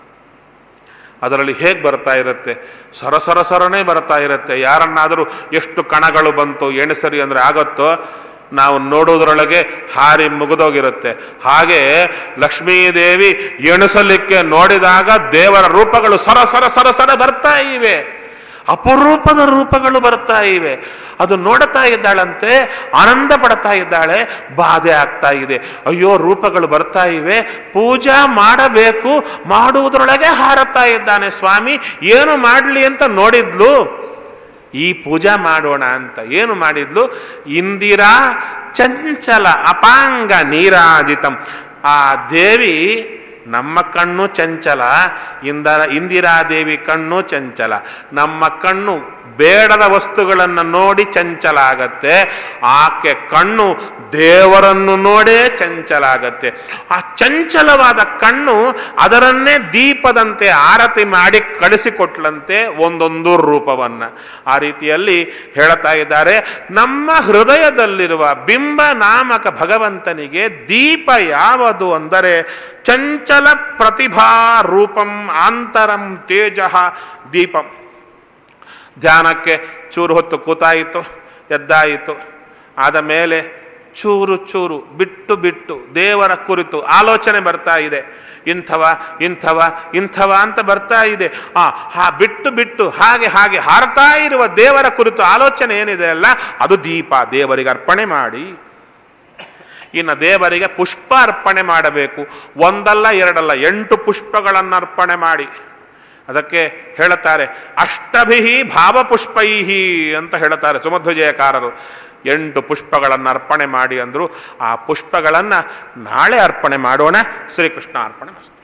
ಅದರಲ್ಲಿ ಹೇಗೆ ಬರ್ತಾ ಇರುತ್ತೆ ಸರಸರ ಸರನೇ ಬರ್ತಾ ಇರುತ್ತೆ ಯಾರನ್ನಾದರೂ ಎಷ್ಟು ಕಣಗಳು ಬಂತು ಎಣಿಸರಿ ಅಂದ್ರೆ ಆಗತ್ತೋ ನಾವು ನೋಡುವುದರೊಳಗೆ ಹಾರಿ ಮುಗಿದೋಗಿರುತ್ತೆ ಹಾಗೆ ಲಕ್ಷ್ಮೀದೇವಿ ಎಣಿಸಲಿಕ್ಕೆ ನೋಡಿದಾಗ ದೇವರ ರೂಪಗಳು ಸರಸರ ಸರಸರ ಬರ್ತಾ ಇವೆ ಅಪರೂಪದ ರೂಪಗಳು ಬರ್ತಾ ಇವೆ ಅದು ನೋಡ್ತಾ ಇದ್ದಾಳಂತೆ ಆನಂದ ಪಡ್ತಾ ಇದ್ದಾಳೆ ಬಾಧೆ ಆಗ್ತಾ ಇದೆ ಅಯ್ಯೋ ರೂಪಗಳು ಬರ್ತಾ ಇವೆ ಪೂಜಾ ಮಾಡಬೇಕು ಮಾಡುವುದರೊಳಗೆ ಹಾರುತ್ತಾ ಇದ್ದಾನೆ ಸ್ವಾಮಿ ಏನು ಮಾಡಲಿ ಅಂತ ನೋಡಿದ್ಲು ಈ ಪೂಜಾ ಮಾಡೋಣ ಅಂತ ಏನು ಮಾಡಿದ್ಲು ಇಂದಿರಾ ಚಂಚಲ ಅಪಾಂಗ ನೀರಾಜಿತಂ ಆ ದೇವಿ ನಮ್ಮ ಕಣ್ಣು ಚಂಚಲ ಇಂದರ ಇಂದಿರಾದೇವಿ ಕಣ್ಣು ಚಂಚಲ ನಮ್ಮ ಕಣ್ಣು ಬೇಡದ ವಸ್ತುಗಳನ್ನು ನೋಡಿ ಚಂಚಲ ಆಗತ್ತೆ ಆಕೆ ಕಣ್ಣು ದೇವರನ್ನು ನೋಡೇ ಚಂಚಲ ಆಗತ್ತೆ ಆ ಚಂಚಲವಾದ ಕಣ್ಣು ಅದರನ್ನೇ ದೀಪದಂತೆ ಆರತಿ ಮಾಡಿ ಕಳಿಸಿಕೊಟ್ಲಂತೆ ಒಂದೊಂದು ರೂಪವನ್ನ ಆ ರೀತಿಯಲ್ಲಿ ಹೇಳ್ತಾ ಇದ್ದಾರೆ ನಮ್ಮ ಹೃದಯದಲ್ಲಿರುವ ಬಿಂಬ ನಾಮಕ ಭಗವಂತನಿಗೆ ದೀಪ ಯಾವುದು ಅಂದರೆ ಚಂಚಲ ಪ್ರತಿಭಾ ರೂಪಂ ಆಂತರಂ ತೇಜ ದೀಪಂ ಧ್ಯಾನಕ್ಕೆ ಚೂರು ಹೊತ್ತು ಕೂತಾಯಿತು ಎದ್ದಾಯಿತು ಆದ ಮೇಲೆ ಚೂರು ಚೂರು ಬಿಟ್ಟು ಬಿಟ್ಟು ದೇವರ ಕುರಿತು ಆಲೋಚನೆ ಬರ್ತಾ ಇದೆ ಇಂಥವ ಇಂಥವ ಇಂಥವ ಅಂತ ಬರ್ತಾ ಇದೆ ಆ ಹಾ ಬಿಟ್ಟು ಬಿಟ್ಟು ಹಾಗೆ ಹಾಗೆ ಹಾರ್ತಾ ಇರುವ ದೇವರ ಕುರಿತು ಆಲೋಚನೆ ಏನಿದೆ ಅಲ್ಲ ಅದು ದೀಪ ದೇವರಿಗೆ ಅರ್ಪಣೆ ಮಾಡಿ ಇನ್ನು ದೇವರಿಗೆ ಪುಷ್ಪ ಅರ್ಪಣೆ ಮಾಡಬೇಕು ಒಂದಲ್ಲ ಎರಡಲ್ಲ ಎಂಟು ಪುಷ್ಪಗಳನ್ನು ಅರ್ಪಣೆ ಮಾಡಿ ಅದಕ್ಕೆ ಹೇಳುತ್ತಾರೆ ಅಷ್ಟಭಿಹಿ ಭಾವಪುಷ್ಪೈಹಿ ಅಂತ ಹೇಳುತ್ತಾರೆ ಸುಮಧ್ವಜಯಕಾರರು ಎಂಟು ಪುಷ್ಪಗಳನ್ನು ಅರ್ಪಣೆ ಮಾಡಿ ಅಂದ್ರು ಆ ಪುಷ್ಪಗಳನ್ನು ನಾಳೆ ಅರ್ಪಣೆ ಮಾಡೋಣ ಶ್ರೀಕೃಷ್ಣ ಅರ್ಪಣೆ ಮಸ್ತು